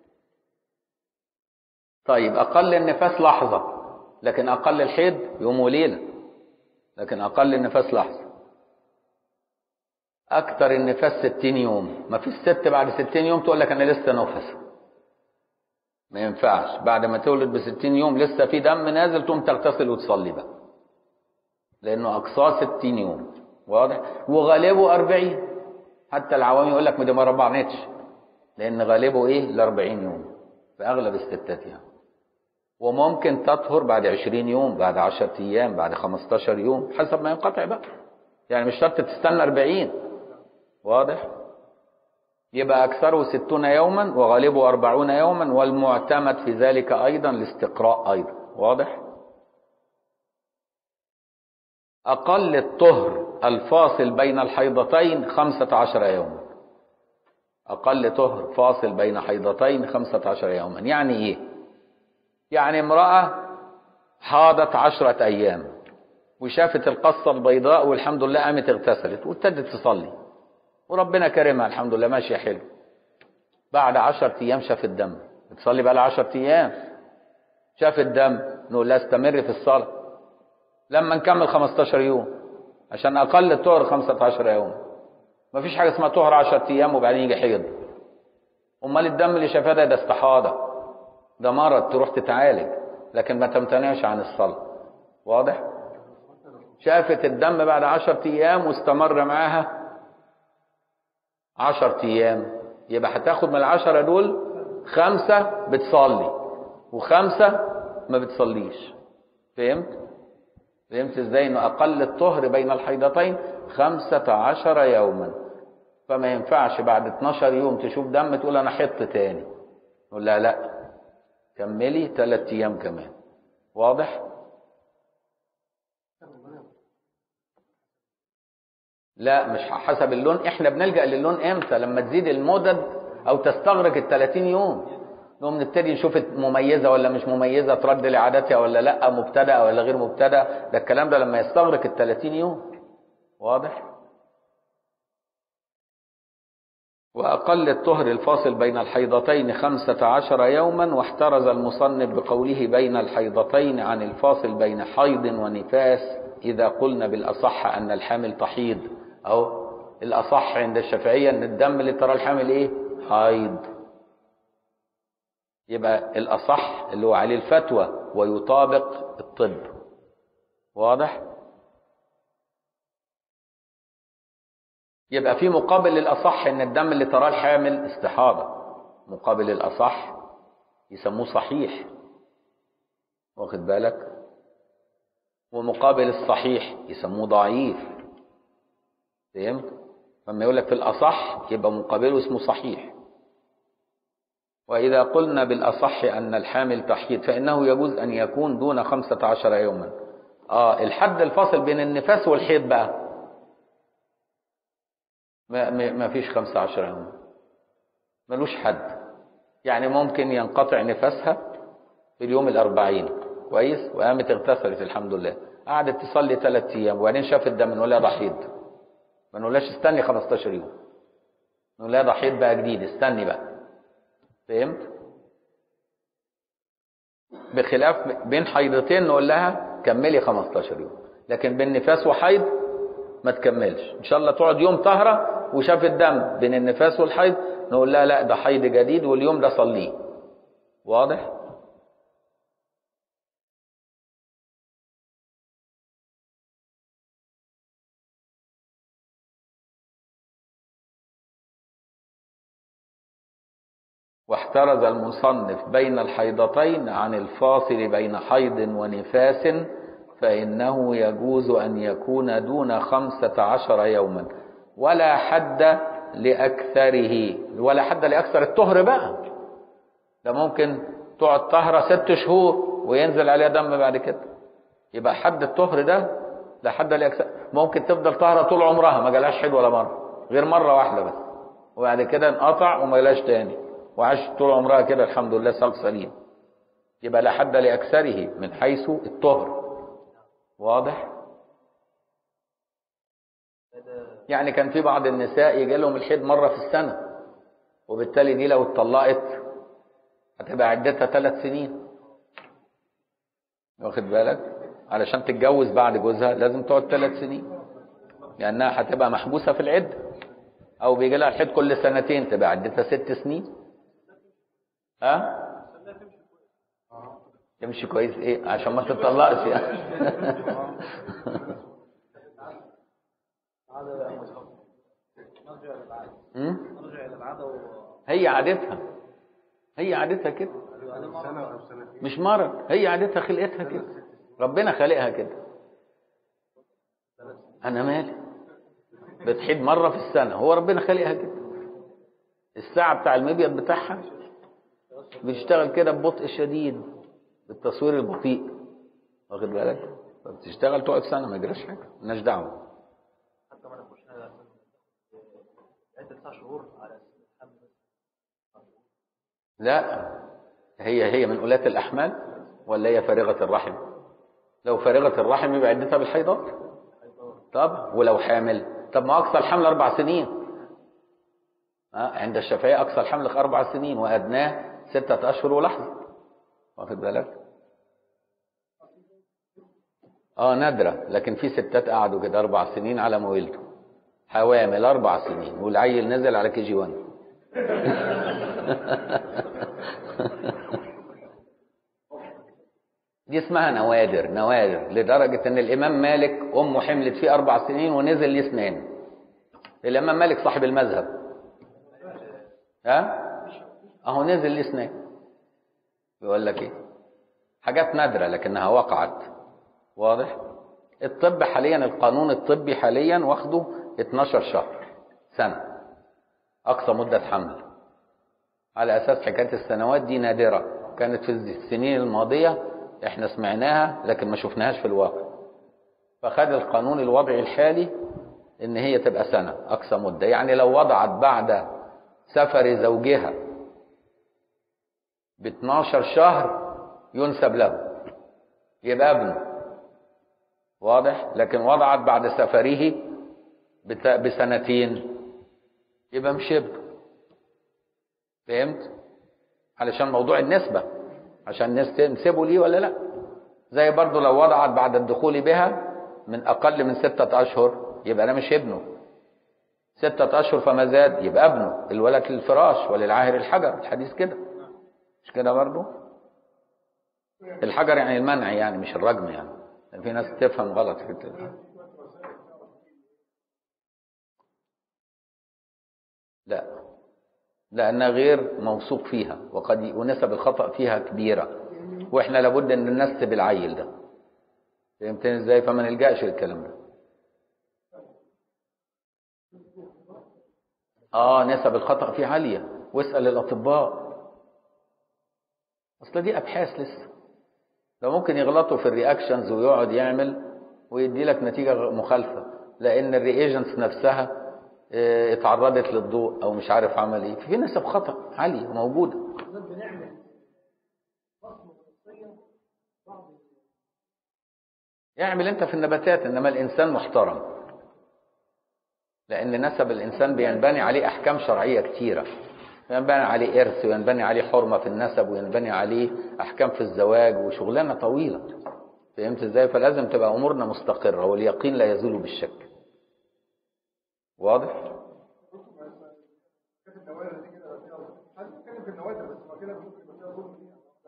طيب أقل النفاس لحظة لكن أقل الحيض يوم وليلة لكن أقل النفاس لحظة أكتر النفاس 60 يوم ما فيش ست بعد 60 يوم تقول لك أنا لسه نفس ما ينفعش بعد ما تولد ب 60 يوم لسه في دم نازل تقوم تغتسل وتصلي بقى لانه اقصاه 60 يوم واضح وغالبه 40 حتى العوام يقول لك ما دي ما ربعنتش لان غالبه ايه ال 40 يوم في اغلب الستات يعني وممكن تطهر بعد 20 يوم بعد 10 ايام بعد 15 يوم حسب ما ينقطع بقى يعني مش شرط تستنى 40 واضح يبقى أكثره ستون يوما وغالبه أربعون يوما والمعتمد في ذلك أيضا الاستقراء أيضا واضح أقل الطهر الفاصل بين الحيضتين خمسة عشر يوما أقل طهر فاصل بين حيضتين خمسة عشر يوما يعني إيه يعني امرأة حاضت عشرة أيام وشافت القصة البيضاء والحمد لله قامت اغتسلت وابتدت تصلي وربنا كرمها الحمد لله ماشيه حلو بعد عشرة ايام شاف الدم بتصلي بقى لها 10 ايام شاف الدم نقول لها استمر في الصلاه لما نكمل 15 يوم عشان اقل الطهر 15 يوم مفيش حاجه اسمها طهر 10 ايام وبعدين يجي حيض امال الدم اللي شافاه ده ده استحاضه ده مرض تروح تتعالج لكن ما تمتنعش عن الصلاه واضح شافت الدم بعد 10 ايام واستمر معاها عشر ايام يبقى هتاخد من العشرة دول خمسة بتصلي وخمسة ما بتصليش فهمت فهمت ازاي انه اقل الطهر بين الحيضتين خمسة عشر يوما فما ينفعش بعد 12 يوم تشوف دم تقول انا حط تاني نقول لها لا كملي ثلاث ايام كمان واضح لا مش حسب اللون احنا بنلجأ للون امتى لما تزيد المدد او تستغرق ال 30 يوم نقوم نبتدي نشوف مميزه ولا مش مميزه ترد لعادتها ولا لا مبتدأ ولا غير مبتدأ ده الكلام ده لما يستغرق ال 30 يوم واضح وأقل الطهر الفاصل بين الحيضتين خمسة عشر يوما واحترز المصنف بقوله بين الحيضتين عن الفاصل بين حيض ونفاس إذا قلنا بالأصح أن الحامل تحيض أو الأصح عند الشافعية أن الدم اللي ترى الحامل إيه حيض يبقى الأصح اللي هو عليه الفتوى ويطابق الطب واضح يبقى في مقابل للأصح إن الدم اللي تراه الحامل استحاضة مقابل الأصح يسموه صحيح واخد بالك ومقابل الصحيح يسموه ضعيف فهمت لما يقول لك في الأصح يبقى مقابله اسمه صحيح وإذا قلنا بالأصح أن الحامل تحيض فإنه يجوز أن يكون دون خمسة عشر يوما آه الحد الفاصل بين النفاس والحيض بقى ما, ما ما فيش خمسة عشر يوم ملوش حد يعني ممكن ينقطع نفاسها في اليوم الأربعين كويس وقامت اغتسلت الحمد لله قعدت تصلي ثلاث أيام وبعدين شافت دم نقول لها ده حيض ما نقولهاش استني 15 يوم نقول لها ده حيض بقى جديد استني بقى فهمت بخلاف بين حيضتين نقول لها كملي 15 يوم لكن بين نفاس وحيض ما تكملش ان شاء الله تقعد يوم طهره وشاف الدم بين النفاس والحيض نقول لها لا ده حيض جديد واليوم ده صليه واضح واحترز المصنف بين الحيضتين عن الفاصل بين حيض ونفاس فإنه يجوز أن يكون دون خمسة عشر يوما ولا حد لأكثره ولا حد لأكثر الطهر بقى ده ممكن تقعد طهرة ست شهور وينزل عليها دم بعد كده يبقى حد الطهر ده لا حد لأكثر ممكن تفضل طهرة طول عمرها ما جالهاش حيض ولا مرة غير مرة واحدة بس وبعد كده انقطع وما جالهاش تاني وعاشت طول عمرها كده الحمد لله ساق سليم يبقى لا حد لأكثره من حيث الطهر واضح يعني كان في بعض النساء يجي لهم الحيض مرة في السنة وبالتالي دي لو اتطلقت هتبقى عدتها ثلاث سنين واخد بالك علشان تتجوز بعد جوزها لازم تقعد ثلاث سنين لأنها هتبقى محبوسة في العدة أو بيجي لها الحيض كل سنتين تبقى عدتها ست سنين ها تمشي كويس ايه عشان ما تتطلقش يعني أمم؟ نرجع الى العاده و هي عادتها هي عادتها كده مش مرض هي عادتها خلقتها كده ربنا خالقها كده انا مالي بتحيد مره في السنه هو ربنا خالقها كده الساعه بتاع المبيض بتاعها بيشتغل كده ببطء شديد بالتصوير البطيء واخد بالك فبتشتغل تقعد سنه ما يجراش حاجه مالناش دعوه حتى ما نخش على عده تسع شهور على الحمل لا هي هي من أولاة الأحمال ولا هي فارغة الرحم لو فارغة الرحم يبقى عدتها بالحيضات طب ولو حامل طب ما أقصى الحمل أربع سنين ها عند الشافعية أقصى الحمل أربع سنين وأدناه ستة أشهر ولحظة واخد بالك اه نادرة لكن في ستات قعدوا كده أربع سنين على ما ولدوا حوامل أربع سنين والعيل نزل على كي جي 1 دي اسمها نوادر نوادر لدرجة ان الامام مالك امه حملت فيه اربع سنين ونزل ليه اسنان الامام مالك صاحب المذهب ها اهو نزل ليه اسنان بيقول لك ايه حاجات نادرة لكنها وقعت واضح الطب حاليا القانون الطبي حاليا واخده 12 شهر سنة اقصى مدة حمل على اساس حكايه السنوات دي نادره كانت في السنين الماضيه احنا سمعناها لكن ما شفناهاش في الواقع فخد القانون الوضعي الحالي ان هي تبقى سنه اقصى مده يعني لو وضعت بعد سفر زوجها ب 12 شهر ينسب له يبقى ابنه واضح لكن وضعت بعد سفره بت- بسنتين يبقى مش ابنه فهمت علشان موضوع النسبة عشان الناس تنسبه ليه ولا لا زي برضو لو وضعت بعد الدخول بها من أقل من ستة أشهر يبقى أنا مش ابنه ستة أشهر فما زاد يبقى ابنه الولد للفراش وللعاهر الحجر الحديث كده مش كده برضو الحجر يعني المنع يعني مش الرجم يعني في ناس تفهم غلط في كده لا لأنها غير موثوق فيها وقد ي- ونسب الخطأ فيها كبيرة وإحنا لابد أن ننسب العيل ده فهمتني إزاي فما نلجأش للكلام ده آه نسب الخطأ فيه عالية واسأل الأطباء أصل دي أبحاث لسه ده ممكن يغلطوا في الرياكشنز ويقعد يعمل ويدي لك نتيجة غ- مخالفة لأن الرياجنتس نفسها اه، اتعرضت للضوء أو مش عارف عمل إيه في نسب خطأ عالية موجودة اعمل انت في النباتات انما الانسان محترم لان نسب الانسان بينبني عليه احكام شرعيه كتيره ينبني عليه ارث وينبني عليه حرمه في النسب وينبني عليه احكام في الزواج وشغلانه طويله فهمت ازاي فلازم تبقى امورنا مستقره واليقين لا يزول بالشك واضح كانت النوادر دي كده فيها حد بيتكلم في النوادر بس ما كده ممكن يبقى فيها ظلم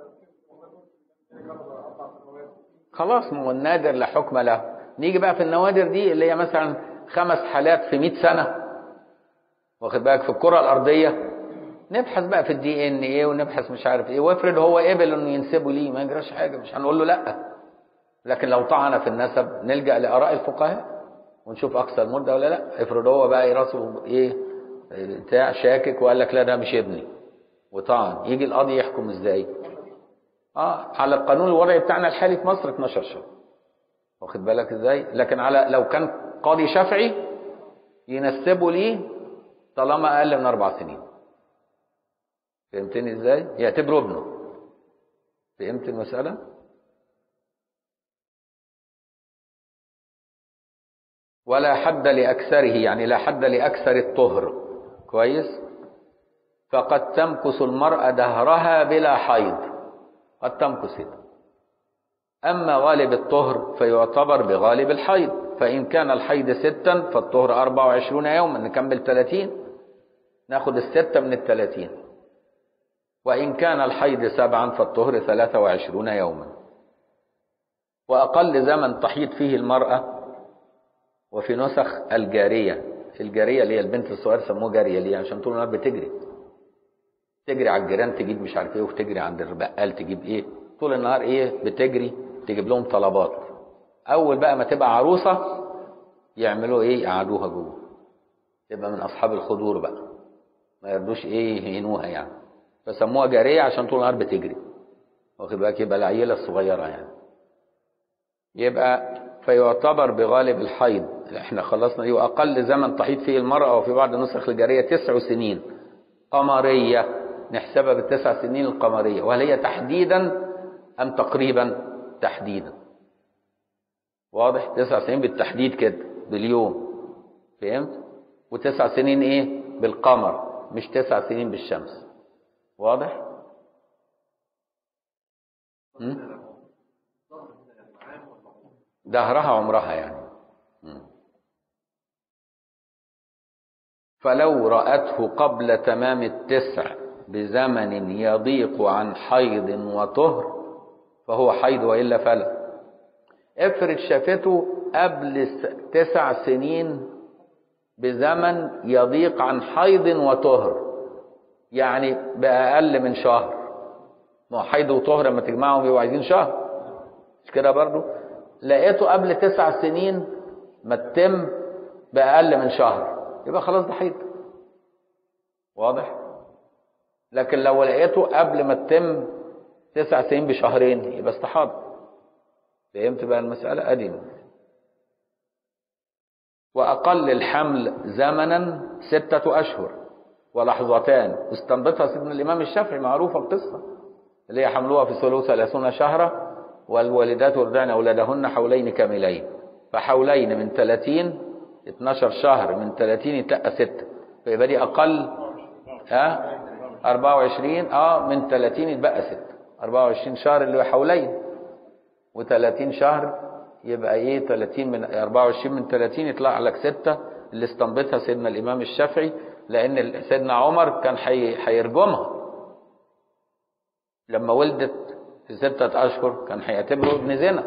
فيها خلاص ما هو النادر لا حكم له نيجي بقى في النوادر دي اللي هي مثلا خمس حالات في 100 سنه واخد بالك في الكره الارضيه نبحث بقى في الدي ان ايه ونبحث مش عارف ايه وافرض هو قبل انه ينسبه ليه ما يجراش حاجه مش هنقول له لا لكن لو طعن في النسب نلجا لاراء الفقهاء ونشوف اقصى المده ولا لا افرض هو بقى راسه ايه بتاع شاكك وقال لك لا ده مش ابني وطعن يجي القاضي يحكم ازاي اه على القانون الوضعي بتاعنا الحالي في مصر 12 شهر واخد بالك ازاي لكن على لو كان قاضي شافعي ينسبه ليه طالما اقل من اربع سنين فهمتني ازاي يعتبره ابنه فهمت المساله ولا حد لاكثره يعني لا حد لاكثر الطهر كويس فقد تمكث المراه دهرها بلا حيض قد تمكث كده أما غالب الطهر فيعتبر بغالب الحيض فإن كان الحيض ستا فالطهر أربع وعشرون يوما نكمل ثلاثين ناخد الستة من الثلاثين وإن كان الحيض سبعا فالطهر ثلاثة وعشرون يوما وأقل زمن تحيض فيه المرأة وفي نسخ الجارية الجارية اللي هي البنت الصغيرة سموها جارية ليه عشان طول النهار بتجري تجري على الجيران تجيب مش عارف ايه وتجري عند البقال تجيب ايه طول النهار ايه بتجري تجيب لهم طلبات اول بقى ما تبقى عروسه يعملوا ايه يقعدوها جوه تبقى من اصحاب الخدور بقى ما يرضوش ايه يهينوها يعني فسموها جاريه عشان طول النهار بتجري واخد بالك يبقى العيله الصغيره يعني يبقى فيعتبر بغالب الحيض احنا خلصنا دي واقل زمن تحيض فيه المراه وفي بعض نسخ الجاريه تسع سنين قمريه نحسبها بالتسع سنين القمريه وهل هي تحديدا ام تقريبا تحديدا واضح تسع سنين بالتحديد كده باليوم فهمت وتسع سنين ايه بالقمر مش تسع سنين بالشمس واضح م? دهرها عمرها يعني م. فلو رأته قبل تمام التسع بزمن يضيق عن حيض وطهر فهو حيض وإلا فلا افرض شافته قبل س- تسع سنين بزمن يضيق عن حيض وطهر يعني بأقل من شهر ما هو حيض وطهر لما تجمعهم بيبقوا عايزين شهر مش كده برضو لقيته قبل تسع سنين ما تتم بأقل من شهر يبقى خلاص ده حيض واضح لكن لو لقيته قبل ما تتم تسع سنين بشهرين يبقى استحاض فهمت بقى المسألة أدي وأقل الحمل زمنا ستة أشهر ولحظتان واستنبطها سيدنا الإمام الشافعي معروفة القصة اللي هي حملها في ثلث ثلاثون شهرا والوالدات يرضعن أولادهن حولين كاملين فحولين من 30 12 شهر من 30 يتبقى 6 فيبقى دي أقل ها 24 اه من 30 يتبقى 6 24 شهر اللي هو حولين و30 شهر يبقى ايه 30 من 24 من 30 يطلع لك 6 اللي استنبطها سيدنا الامام الشافعي لان سيدنا عمر كان حي... هيرجمها لما ولدت في ستة أشهر كان هيعتبره ابن زنا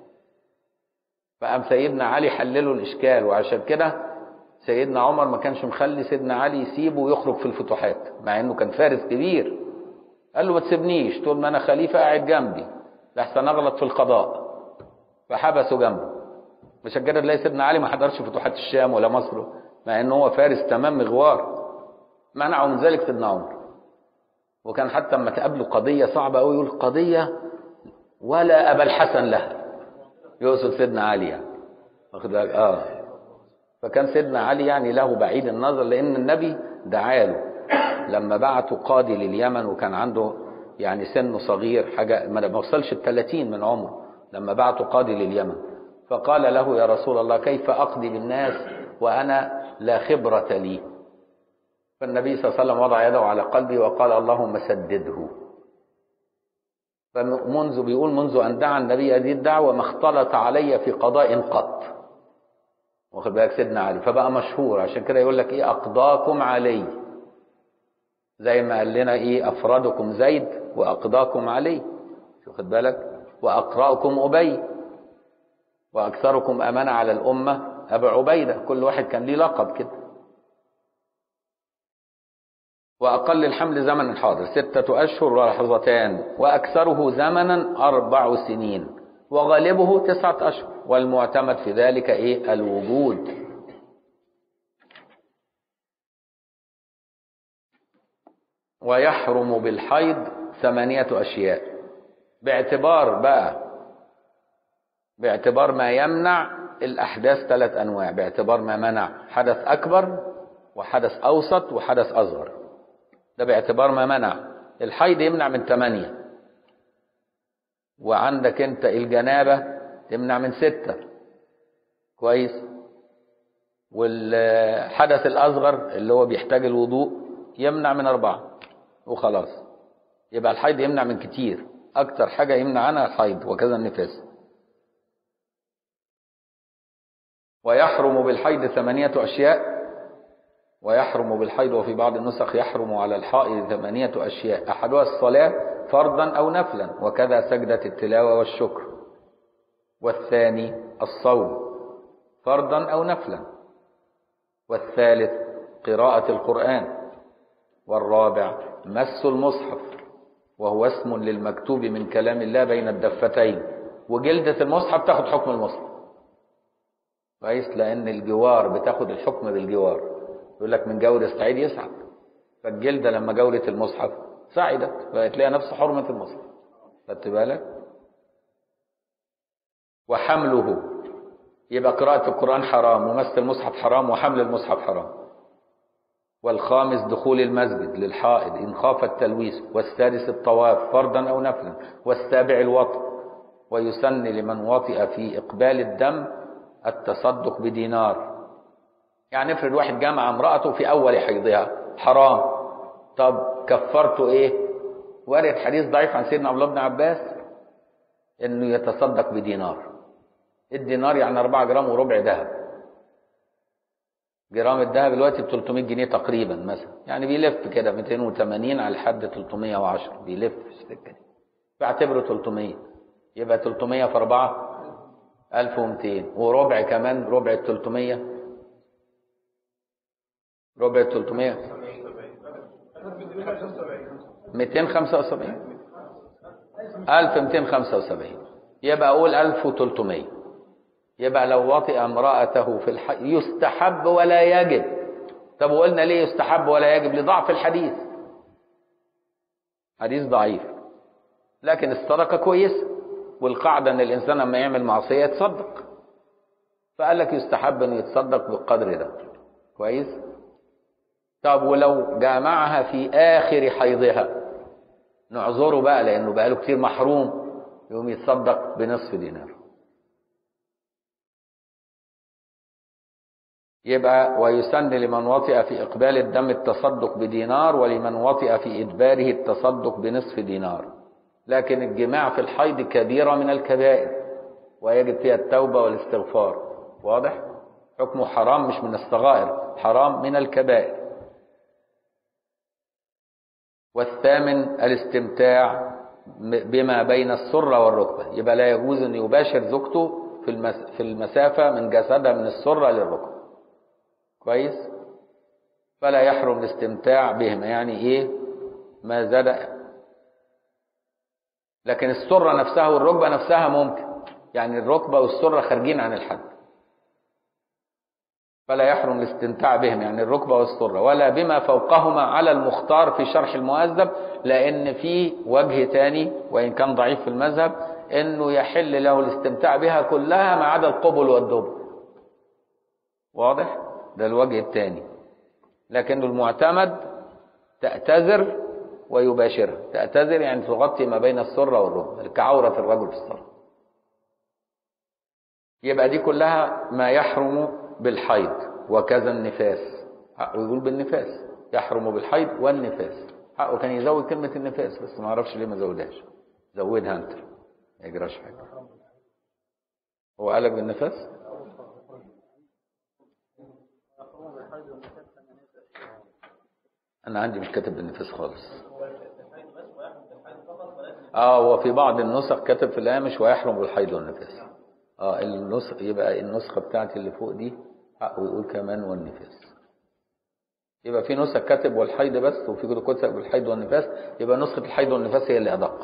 فقام سيدنا علي حلله الإشكال وعشان كده سيدنا عمر ما كانش مخلي سيدنا علي يسيبه ويخرج في الفتوحات مع انه كان فارس كبير قال له ما تسيبنيش طول ما انا خليفه قاعد جنبي لحسن اغلط في القضاء فحبسه جنبه عشان كده تلاقي سيدنا علي ما حضرش فتوحات الشام ولا مصر مع انه هو فارس تمام مغوار منعه من ذلك سيدنا عمر وكان حتى لما تقابله قضيه صعبه قوي يقول قضيه ولا ابا الحسن لها يقصد سيدنا علي يعني واخد بالك اه فكان سيدنا علي يعني له بعيد النظر لان النبي دعا له لما بعتوا قاضي لليمن وكان عنده يعني سنه صغير حاجه ما وصلش ال 30 من عمره لما بعتوا قاضي لليمن فقال له يا رسول الله كيف اقضي بالناس وانا لا خبره لي فالنبي صلى الله عليه وسلم وضع يده على قلبي وقال اللهم سدده فمنذ بيقول منذ ان دعا النبي هذه الدعوه ما اختلط علي في قضاء قط واخد بالك سيدنا علي فبقى مشهور عشان كده يقول لك ايه اقضاكم علي زي ما قال لنا ايه افرادكم زيد واقضاكم علي واخد بالك واقراكم ابي واكثركم امانه على الامه ابو عبيده كل واحد كان ليه لقب كده واقل الحمل زمن حاضر سته اشهر ولحظتان واكثره زمنا اربع سنين وغالبه تسعه اشهر والمعتمد في ذلك ايه الوجود ويحرم بالحيض ثمانية أشياء باعتبار بقى باعتبار ما يمنع الأحداث ثلاث أنواع باعتبار ما منع حدث أكبر وحدث أوسط وحدث أصغر ده باعتبار ما منع الحيض يمنع من ثمانية وعندك انت الجنابة تمنع من ستة كويس والحدث الأصغر اللي هو بيحتاج الوضوء يمنع من أربعة وخلاص يبقى الحيض يمنع من كتير أكتر حاجة يمنع عنها الحيض وكذا النفاس ويحرم بالحيض ثمانية أشياء ويحرم بالحيض وفي بعض النسخ يحرم على الحائض ثمانية أشياء أحدها الصلاة فرضا أو نفلا وكذا سجدة التلاوة والشكر والثاني الصوم فرضا أو نفلا والثالث قراءة القرآن والرابع مس المصحف وهو اسم للمكتوب من كلام الله بين الدفتين وجلدة المصحف تاخد حكم المصحف كويس لأن الجوار بتاخد الحكم بالجوار يقول لك من جور السعيد يسعد فالجلدة لما جورت المصحف سعدت فهتلاقي نفس حرمة المصحف خدت بالك وحمله يبقى قراءة القرآن حرام ومس المصحف حرام وحمل المصحف حرام والخامس دخول المسجد للحائض إن خاف التلويث والسادس الطواف فرضا أو نفلا والسابع الوطء ويسن لمن وطئ في إقبال الدم التصدق بدينار يعني افرض واحد جامع امرأته في أول حيضها حرام طب كفرته إيه وارد حديث ضعيف عن سيدنا عبد الله بن عباس إنه يتصدق بدينار الدينار يعني 4 جرام وربع ذهب جرام الذهب دلوقتي ب 300 جنيه تقريبا مثلا يعني بيلف كده 280 على لحد 310 بيلف في السكه دي بعتبره 300 يبقى 300 في 4 1200 وربع كمان ربع ال 300 ربع ال 300 275 1275 يبقى اقول 1300 يبقى لو وطئ امرأته في الحي يستحب ولا يجب طب وقلنا ليه يستحب ولا يجب لضعف الحديث حديث ضعيف لكن الصدقة كويسة والقاعدة ان الانسان لما يعمل معصية يتصدق فقال لك يستحب انه يتصدق بالقدر ده كويس طب ولو جامعها في اخر حيضها نعذره بقى لأنه بقاله كتير محروم يقوم يتصدق بنصف دينار يبقى ويسن لمن وطئ في إقبال الدم التصدق بدينار ولمن وطئ في إدباره التصدق بنصف دينار لكن الجماع في الحيض كبيرة من الكبائر ويجب فيها التوبة والاستغفار واضح؟ حكمه حرام مش من الصغائر حرام من الكبائر والثامن الاستمتاع بما بين السرة والركبة يبقى لا يجوز أن يباشر زوجته في المس- في المسافة من جسدها من السرة للركبة كويس فلا يحرم الاستمتاع بهما يعني ايه ما زاد لكن السرة نفسها والركبة نفسها ممكن يعني الركبة والسرة خارجين عن الحد فلا يحرم الاستمتاع بهم يعني الركبة والسرة ولا بما فوقهما على المختار في شرح المؤذب لأن في وجه تاني وإن كان ضعيف في المذهب إنه يحل له الاستمتاع بها كلها ما عدا القبل والدبر واضح؟ ده الوجه الثاني لكن المعتمد تأتذر ويباشرها تأتذر يعني تغطي ما بين السرة والركبة كعورة الرجل في الصلاة يبقى دي كلها ما يحرم بالحيض وكذا النفاس حقه يقول بالنفاس يحرم بالحيض والنفاس حقه كان يزود كلمة النفاس بس ما اعرفش ليه ما زودهاش زودها انت ما يجراش حاجة هو قالك بالنفاس انا عندي مش كاتب بالنفاس خالص اه هو في بعض النسخ كاتب في الهامش ويحرم بالحيض والنفاس اه النسخ يبقى النسخه بتاعتي اللي فوق دي حقه يقول كمان والنفاس يبقى في نسخ كاتب والحيض بس وفي كتب بالحيض والنفاس يبقى نسخه الحيض والنفاس هي اللي ادق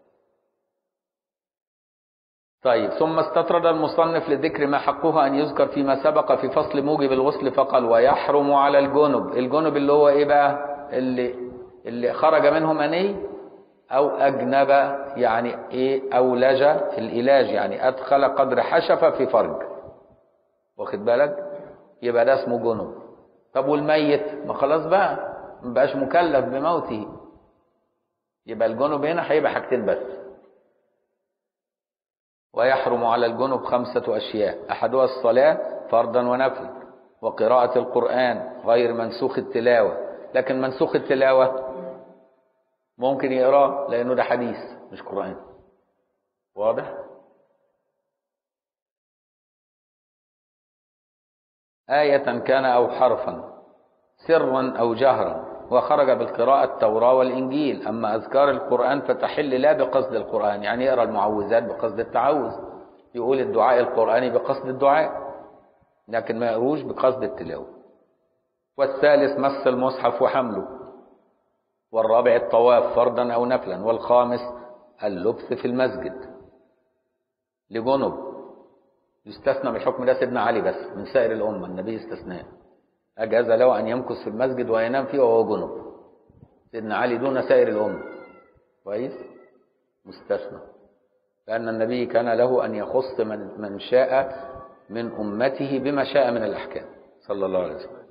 طيب ثم استطرد المصنف لذكر ما حقه أن يذكر فيما سبق في فصل موجب الغسل فقال ويحرم على الجنب الجنب اللي هو إيه بقى اللي, اللي خرج منه مني أو أجنب يعني إيه أولج في الإلاج يعني أدخل قدر حشفة في فرج واخد بالك يبقى ده اسمه جنب طب والميت ما خلاص بقى ما بقاش مكلف بموته يبقى الجنب هنا هيبقى حاجتين بس ويحرم على الجنب خمسة أشياء أحدها الصلاة فرضا ونفلا وقراءة القرآن غير منسوخ التلاوة لكن منسوخ التلاوة ممكن يقراه لأنه ده حديث مش قرآن واضح؟ آية كان أو حرفا سرا أو جهرا وخرج بالقراءة التوراة والإنجيل أما أذكار القرآن فتحل لا بقصد القرآن يعني يقرأ المعوذات بقصد التعوذ يقول الدعاء القرآني بقصد الدعاء لكن ما يقروش بقصد التلاوة والثالث مس المصحف وحمله والرابع الطواف فرضا أو نفلا والخامس اللبث في المسجد لجنب يستثنى من الحكم ده سيدنا علي بس من سائر الأمة النبي استثناه أجاز له أن يمكث في المسجد وينام فيه وهو جنب سيدنا علي دون سائر الأمة كويس مستثنى لأن النبي كان له أن يخص من, من شاء من أمته بما شاء من الأحكام صلى الله عليه وسلم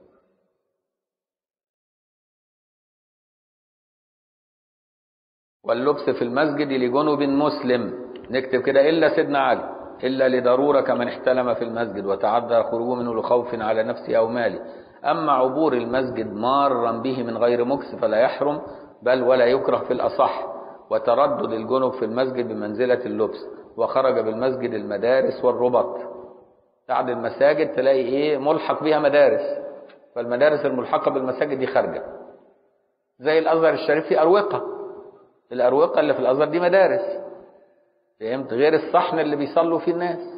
واللبس في المسجد لجنب مسلم نكتب كده إلا سيدنا علي إلا لضرورة كمن احتلم في المسجد وتعذر خروجه منه لخوف على نفسه أو ماله أما عبور المسجد مارا به من غير مكس فلا يحرم بل ولا يكره في الأصح وتردد الجنب في المسجد بمنزلة اللبس وخرج بالمسجد المدارس والربط بعد المساجد تلاقي إيه ملحق بها مدارس فالمدارس الملحقة بالمساجد دي خارجة زي الأزهر الشريف في أروقة الأروقة اللي في الأزهر دي مدارس فهمت غير الصحن اللي بيصلوا فيه الناس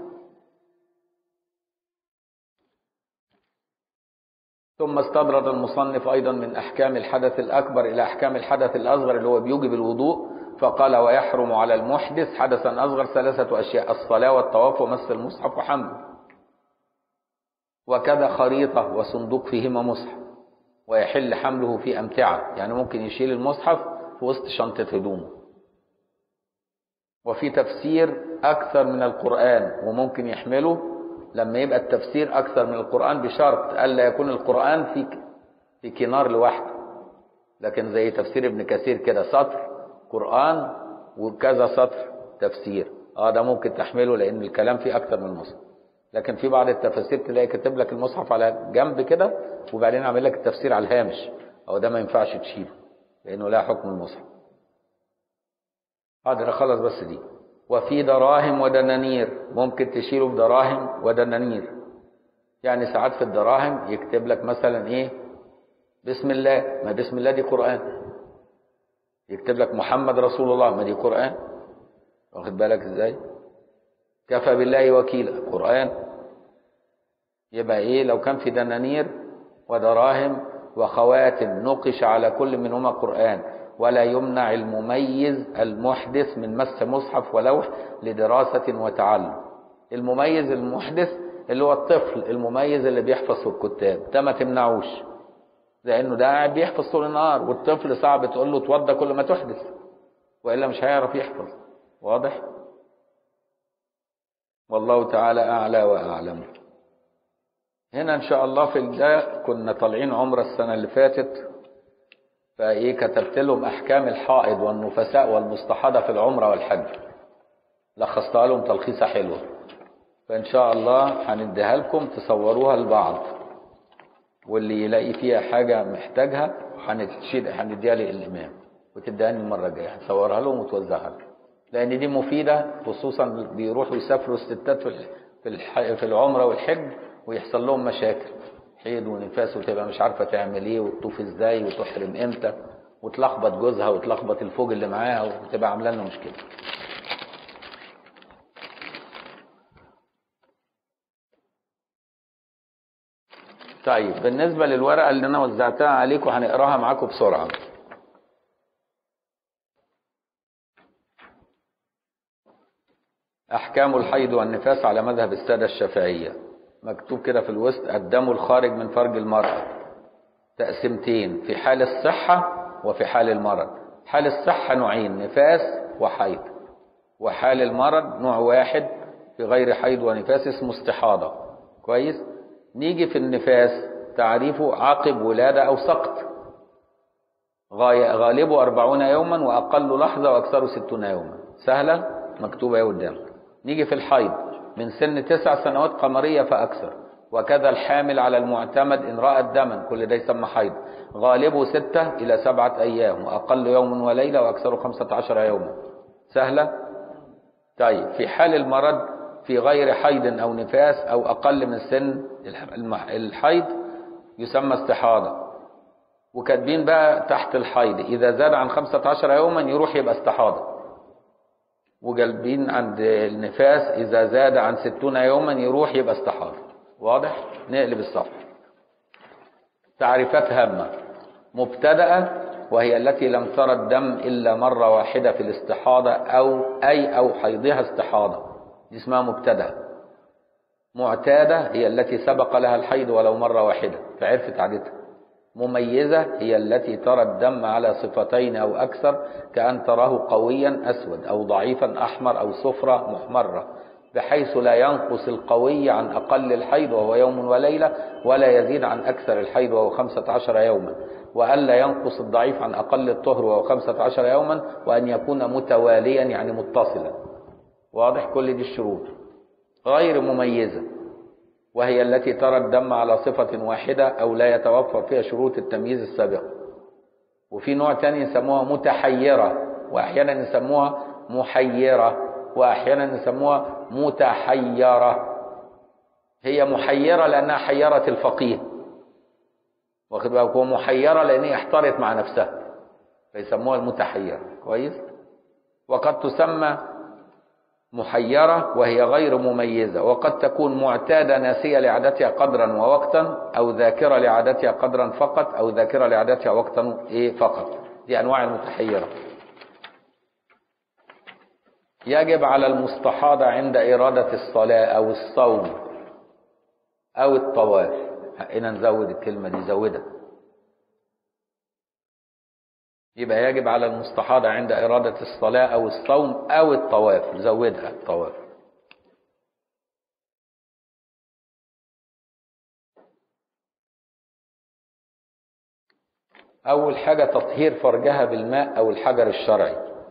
ثم استدرد المصنف أيضا من أحكام الحدث الأكبر إلى أحكام الحدث الأصغر اللي هو بيوجب الوضوء فقال ويحرم على المحدث حدثا أصغر ثلاثة أشياء الصلاة والطواف ومس المصحف وحمله وكذا خريطة وصندوق فيهما مصحف ويحل حمله في أمتعة يعني ممكن يشيل المصحف في وسط شنطة هدومه وفي تفسير أكثر من القرآن وممكن يحمله لما يبقى التفسير أكثر من القرآن بشرط ألا يكون القرآن في في كنار لوحده لكن زي تفسير ابن كثير كده سطر قرآن وكذا سطر تفسير اه ده ممكن تحمله لان الكلام فيه اكتر من المصحف لكن في بعض التفاسير تلاقي كاتب لك المصحف على جنب كده وبعدين عامل لك التفسير على الهامش او ده ما ينفعش تشيله لانه لا حكم المصحف حاضر خلص بس دي وفي دراهم ودنانير ممكن تشيله بدراهم ودنانير يعني ساعات في الدراهم يكتب لك مثلا ايه بسم الله ما بسم الله دي قرآن يكتب لك محمد رسول الله ما دي قرآن واخد بالك ازاي كفى بالله وكيلا قرآن يبقى ايه لو كان في دنانير ودراهم وخواتم نقش على كل منهما قرآن ولا يمنع المميز المحدث من مس مصحف ولوح لدراسة وتعلم المميز المحدث اللي هو الطفل المميز اللي بيحفظ في الكتاب ده ما تمنعوش لانه ده قاعد بيحفظ طول النهار والطفل صعب تقول له اتوضى كل ما تحدث والا مش هيعرف يحفظ واضح والله تعالى اعلى واعلم هنا ان شاء الله في ده كنا طالعين عمره السنه اللي فاتت فايه كتبت لهم احكام الحائض والنفساء والمستحاضه في العمره والحج لخصتها لهم تلخيصه حلوه فان شاء الله هنديها لكم تصوروها لبعض واللي يلاقي فيها حاجه محتاجها هنتشيل هنديها للامام وتديهاني المره الجايه هتصورها لهم وتوزعها لهم لان دي مفيده خصوصا بيروحوا يسافروا الستات في في الح... في العمره والحج ويحصل لهم مشاكل حيض ونفاس وتبقى مش عارفه تعمل ايه وتطوف ازاي وتحرم امتى وتلخبط جوزها وتلخبط الفوج اللي معاها وتبقى عامله لنا مشكله طيب بالنسبة للورقة اللي أنا وزعتها عليكم هنقراها معاكم بسرعة أحكام الحيض والنفاس على مذهب السادة الشافعية مكتوب كده في الوسط الدم الخارج من فرج المرأة تقسيمتين في حال الصحة وفي حال المرض حال الصحة نوعين نفاس وحيض وحال المرض نوع واحد في غير حيض ونفاس اسمه استحاضة كويس نيجي في النفاس تعريفه عقب ولادة أو سقط غاية غالبه أربعون يوما وأقل لحظة وأكثر ستون يوما سهلة مكتوبة قدامك نيجي في الحيض من سن تسع سنوات قمرية فأكثر وكذا الحامل على المعتمد إن رأى الدما كل ده يسمى حيض غالبه ستة إلى سبعة أيام وأقل يوم وليلة وأكثر خمسة عشر يوما سهلة طيب في حال المرض في غير حيض أو نفاس أو أقل من سن الحيض يسمى استحاضة وكاتبين بقى تحت الحيض إذا زاد عن 15 يوما يروح يبقى استحاضة وجالبين عند النفاس إذا زاد عن 60 يوما يروح يبقى استحاضة واضح؟ نقلب الصفحة تعريفات هامة مبتدأة وهي التي لم ترى الدم إلا مرة واحدة في الاستحاضة أو أي أو حيضها استحاضة دي اسمها مبتدأ معتادة هي التي سبق لها الحيض ولو مرة واحدة فعرفت عادتها مميزة هي التي ترى الدم على صفتين أو أكثر كأن تراه قويا أسود أو ضعيفا أحمر أو صفرة محمرة بحيث لا ينقص القوي عن أقل الحيض وهو يوم وليلة ولا يزيد عن أكثر الحيض وهو خمسة عشر يوما وألا ينقص الضعيف عن أقل الطهر وهو خمسة عشر يوما وأن يكون متواليا يعني متصلا واضح كل دي الشروط غير مميزة وهي التي ترى الدم على صفة واحدة أو لا يتوفر فيها شروط التمييز السابقة وفي نوع تاني يسموها متحيرة وأحيانا يسموها محيرة وأحيانا يسموها متحيرة هي محيرة لأنها حيرت الفقيه واخد بالك ومحيرة لأن هي احتارت مع نفسها فيسموها المتحيرة كويس وقد تسمى محيرة وهي غير مميزة وقد تكون معتادة ناسية لعادتها قدرا ووقتا أو ذاكرة لعادتها قدرا فقط أو ذاكرة لعادتها وقتا إيه فقط دي أنواع المتحيرة يجب على المستحاضة عند إرادة الصلاة أو الصوم أو الطواف هنا نزود الكلمة دي زودها يبقى يجب على المستحاضة عند إرادة الصلاة أو الصوم أو الطواف زودها الطواف أول حاجة تطهير فرجها بالماء أو الحجر الشرعي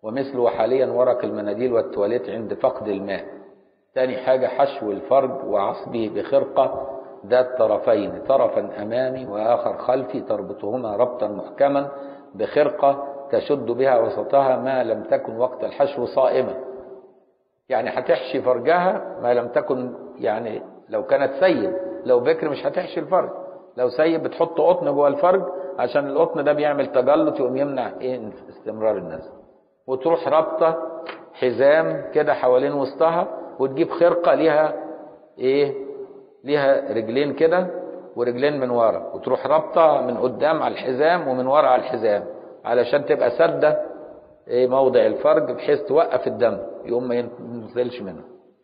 ومثله حاليا ورق المناديل والتواليت عند فقد الماء تاني حاجة حشو الفرج وعصبه بخرقة ذات طرفين طرفا أمامي وآخر خلفي تربطهما ربطا محكما بخرقة تشد بها وسطها ما لم تكن وقت الحشو صائمة يعني هتحشي فرجها ما لم تكن يعني لو كانت سيب لو بكر مش هتحشي الفرج لو سيب بتحط قطن جوه الفرج عشان القطن ده بيعمل تجلط يقوم يمنع ايه استمرار النزل وتروح رابطه حزام كده حوالين وسطها وتجيب خرقه ليها ايه ليها رجلين كده ورجلين من ورا وتروح رابطه من قدام على الحزام ومن ورا على الحزام علشان تبقى سده ايه موضع الفرج بحيث توقف الدم يقوم ما ينزلش منه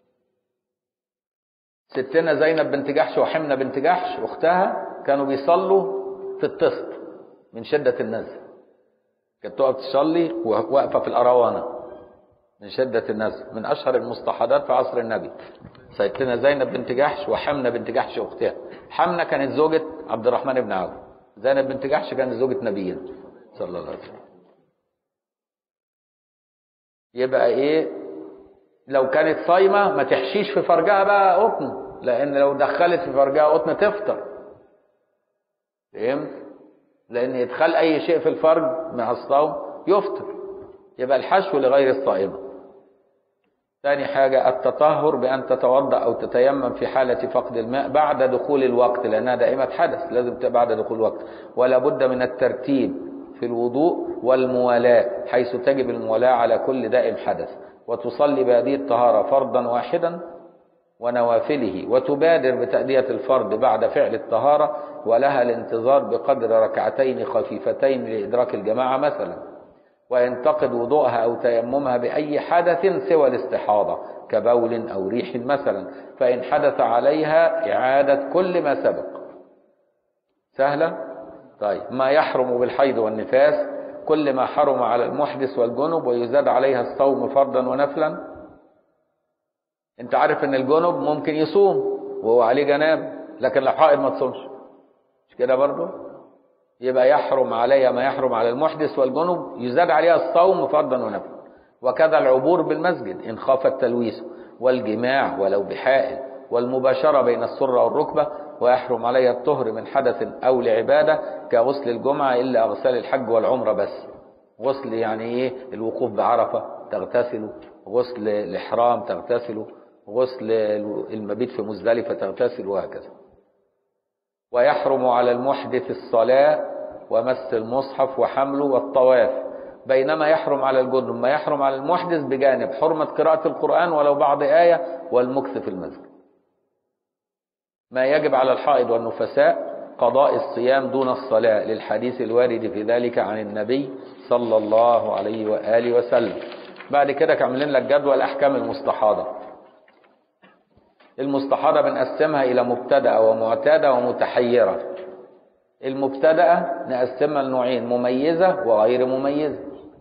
ستنا زينب بنت جحش وحمنة بنت جحش اختها كانوا بيصلوا في الطست من شدة النزل كانت تقف تصلي واقفة في الأروانة من شدة النزل من أشهر المصطحدات في عصر النبي سيدتنا زينب بنت جحش وحمنة بنت جحش أختها حمنة كانت زوجة عبد الرحمن بن عوف زينب بنت جحش كانت زوجة نبينا صلى الله عليه وسلم يبقى ايه لو كانت صايمه ما تحشيش في فرجها بقى قطن لان لو دخلت في فرجها قطن تفطر فهمت لان ادخال اي شيء في الفرج مع الصوم يفطر يبقى الحشو لغير الصائمه ثاني حاجة التطهر بأن تتوضأ أو تتيمم في حالة فقد الماء بعد دخول الوقت لأنها دائمة حدث لازم تبقى بعد دخول الوقت ولا بد من الترتيب في الوضوء والموالاة حيث تجب الموالاة على كل دائم حدث وتصلي بهذه الطهارة فرضا واحدا ونوافله وتبادر بتأدية الفرض بعد فعل الطهارة ولها الانتظار بقدر ركعتين خفيفتين لإدراك الجماعة مثلا وينتقد وضوءها أو تيممها بأي حدث سوى الاستحاضة كبول أو ريح مثلا فإن حدث عليها إعادة كل ما سبق سهلة؟ طيب ما يحرم بالحيض والنفاس كل ما حرم على المحدث والجنب ويزاد عليها الصوم فرضا ونفلا انت عارف ان الجنب ممكن يصوم وهو عليه جناب لكن لو حائض ما تصومش مش كده برضه يبقى يحرم عليها ما يحرم على المحدث والجنب يزاد عليها الصوم فرضا ونفلا وكذا العبور بالمسجد ان خاف التلويث والجماع ولو بحائل والمباشرة بين السرة والركبة ويحرم عليها الطهر من حدث أو لعبادة كغسل الجمعة إلا أغسال الحج والعمرة بس غسل يعني إيه الوقوف بعرفة تغتسل غسل الإحرام تغتسل غسل المبيت في مزدلفة تغتسل وهكذا ويحرم على المحدث الصلاة ومس المصحف وحمله والطواف بينما يحرم على الجنب ما يحرم على المحدث بجانب حرمة قراءة القرآن ولو بعض آية والمكث في المسجد ما يجب على الحائض والنفساء قضاء الصيام دون الصلاة للحديث الوارد في ذلك عن النبي صلى الله عليه وآله وسلم بعد كده كاملين لك جدول أحكام المستحاضة المستحاضة بنقسمها إلى مبتدأة ومعتادة ومتحيرة المبتدأة نقسمها لنوعين مميزة وغير مميزة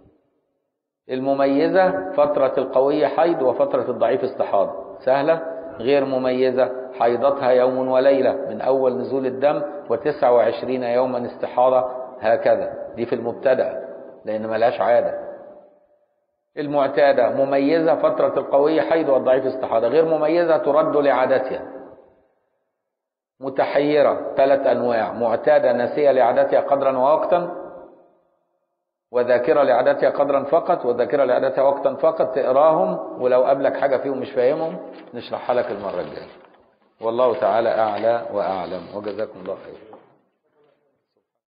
المميزة فترة القوية حيض وفترة الضعيف استحاضة سهلة غير مميزة حيضتها يوم وليلة من أول نزول الدم وتسعة وعشرين يوما استحاضة هكذا دي في المبتدأ لأن ملهاش عادة المعتادة مميزة فترة القوية حيض والضعيف استحاضة غير مميزة ترد لعادتها متحيرة ثلاث أنواع معتادة ناسية لعادتها قدرا ووقتا وذاكرة لعادتها قدرا فقط وذاكرة لعادتها وقتا فقط تقراهم ولو قابلك حاجة فيهم مش فاهمهم نشرحها لك المرة الجاية والله تعالى أعلى وأعلم وجزاكم الله خير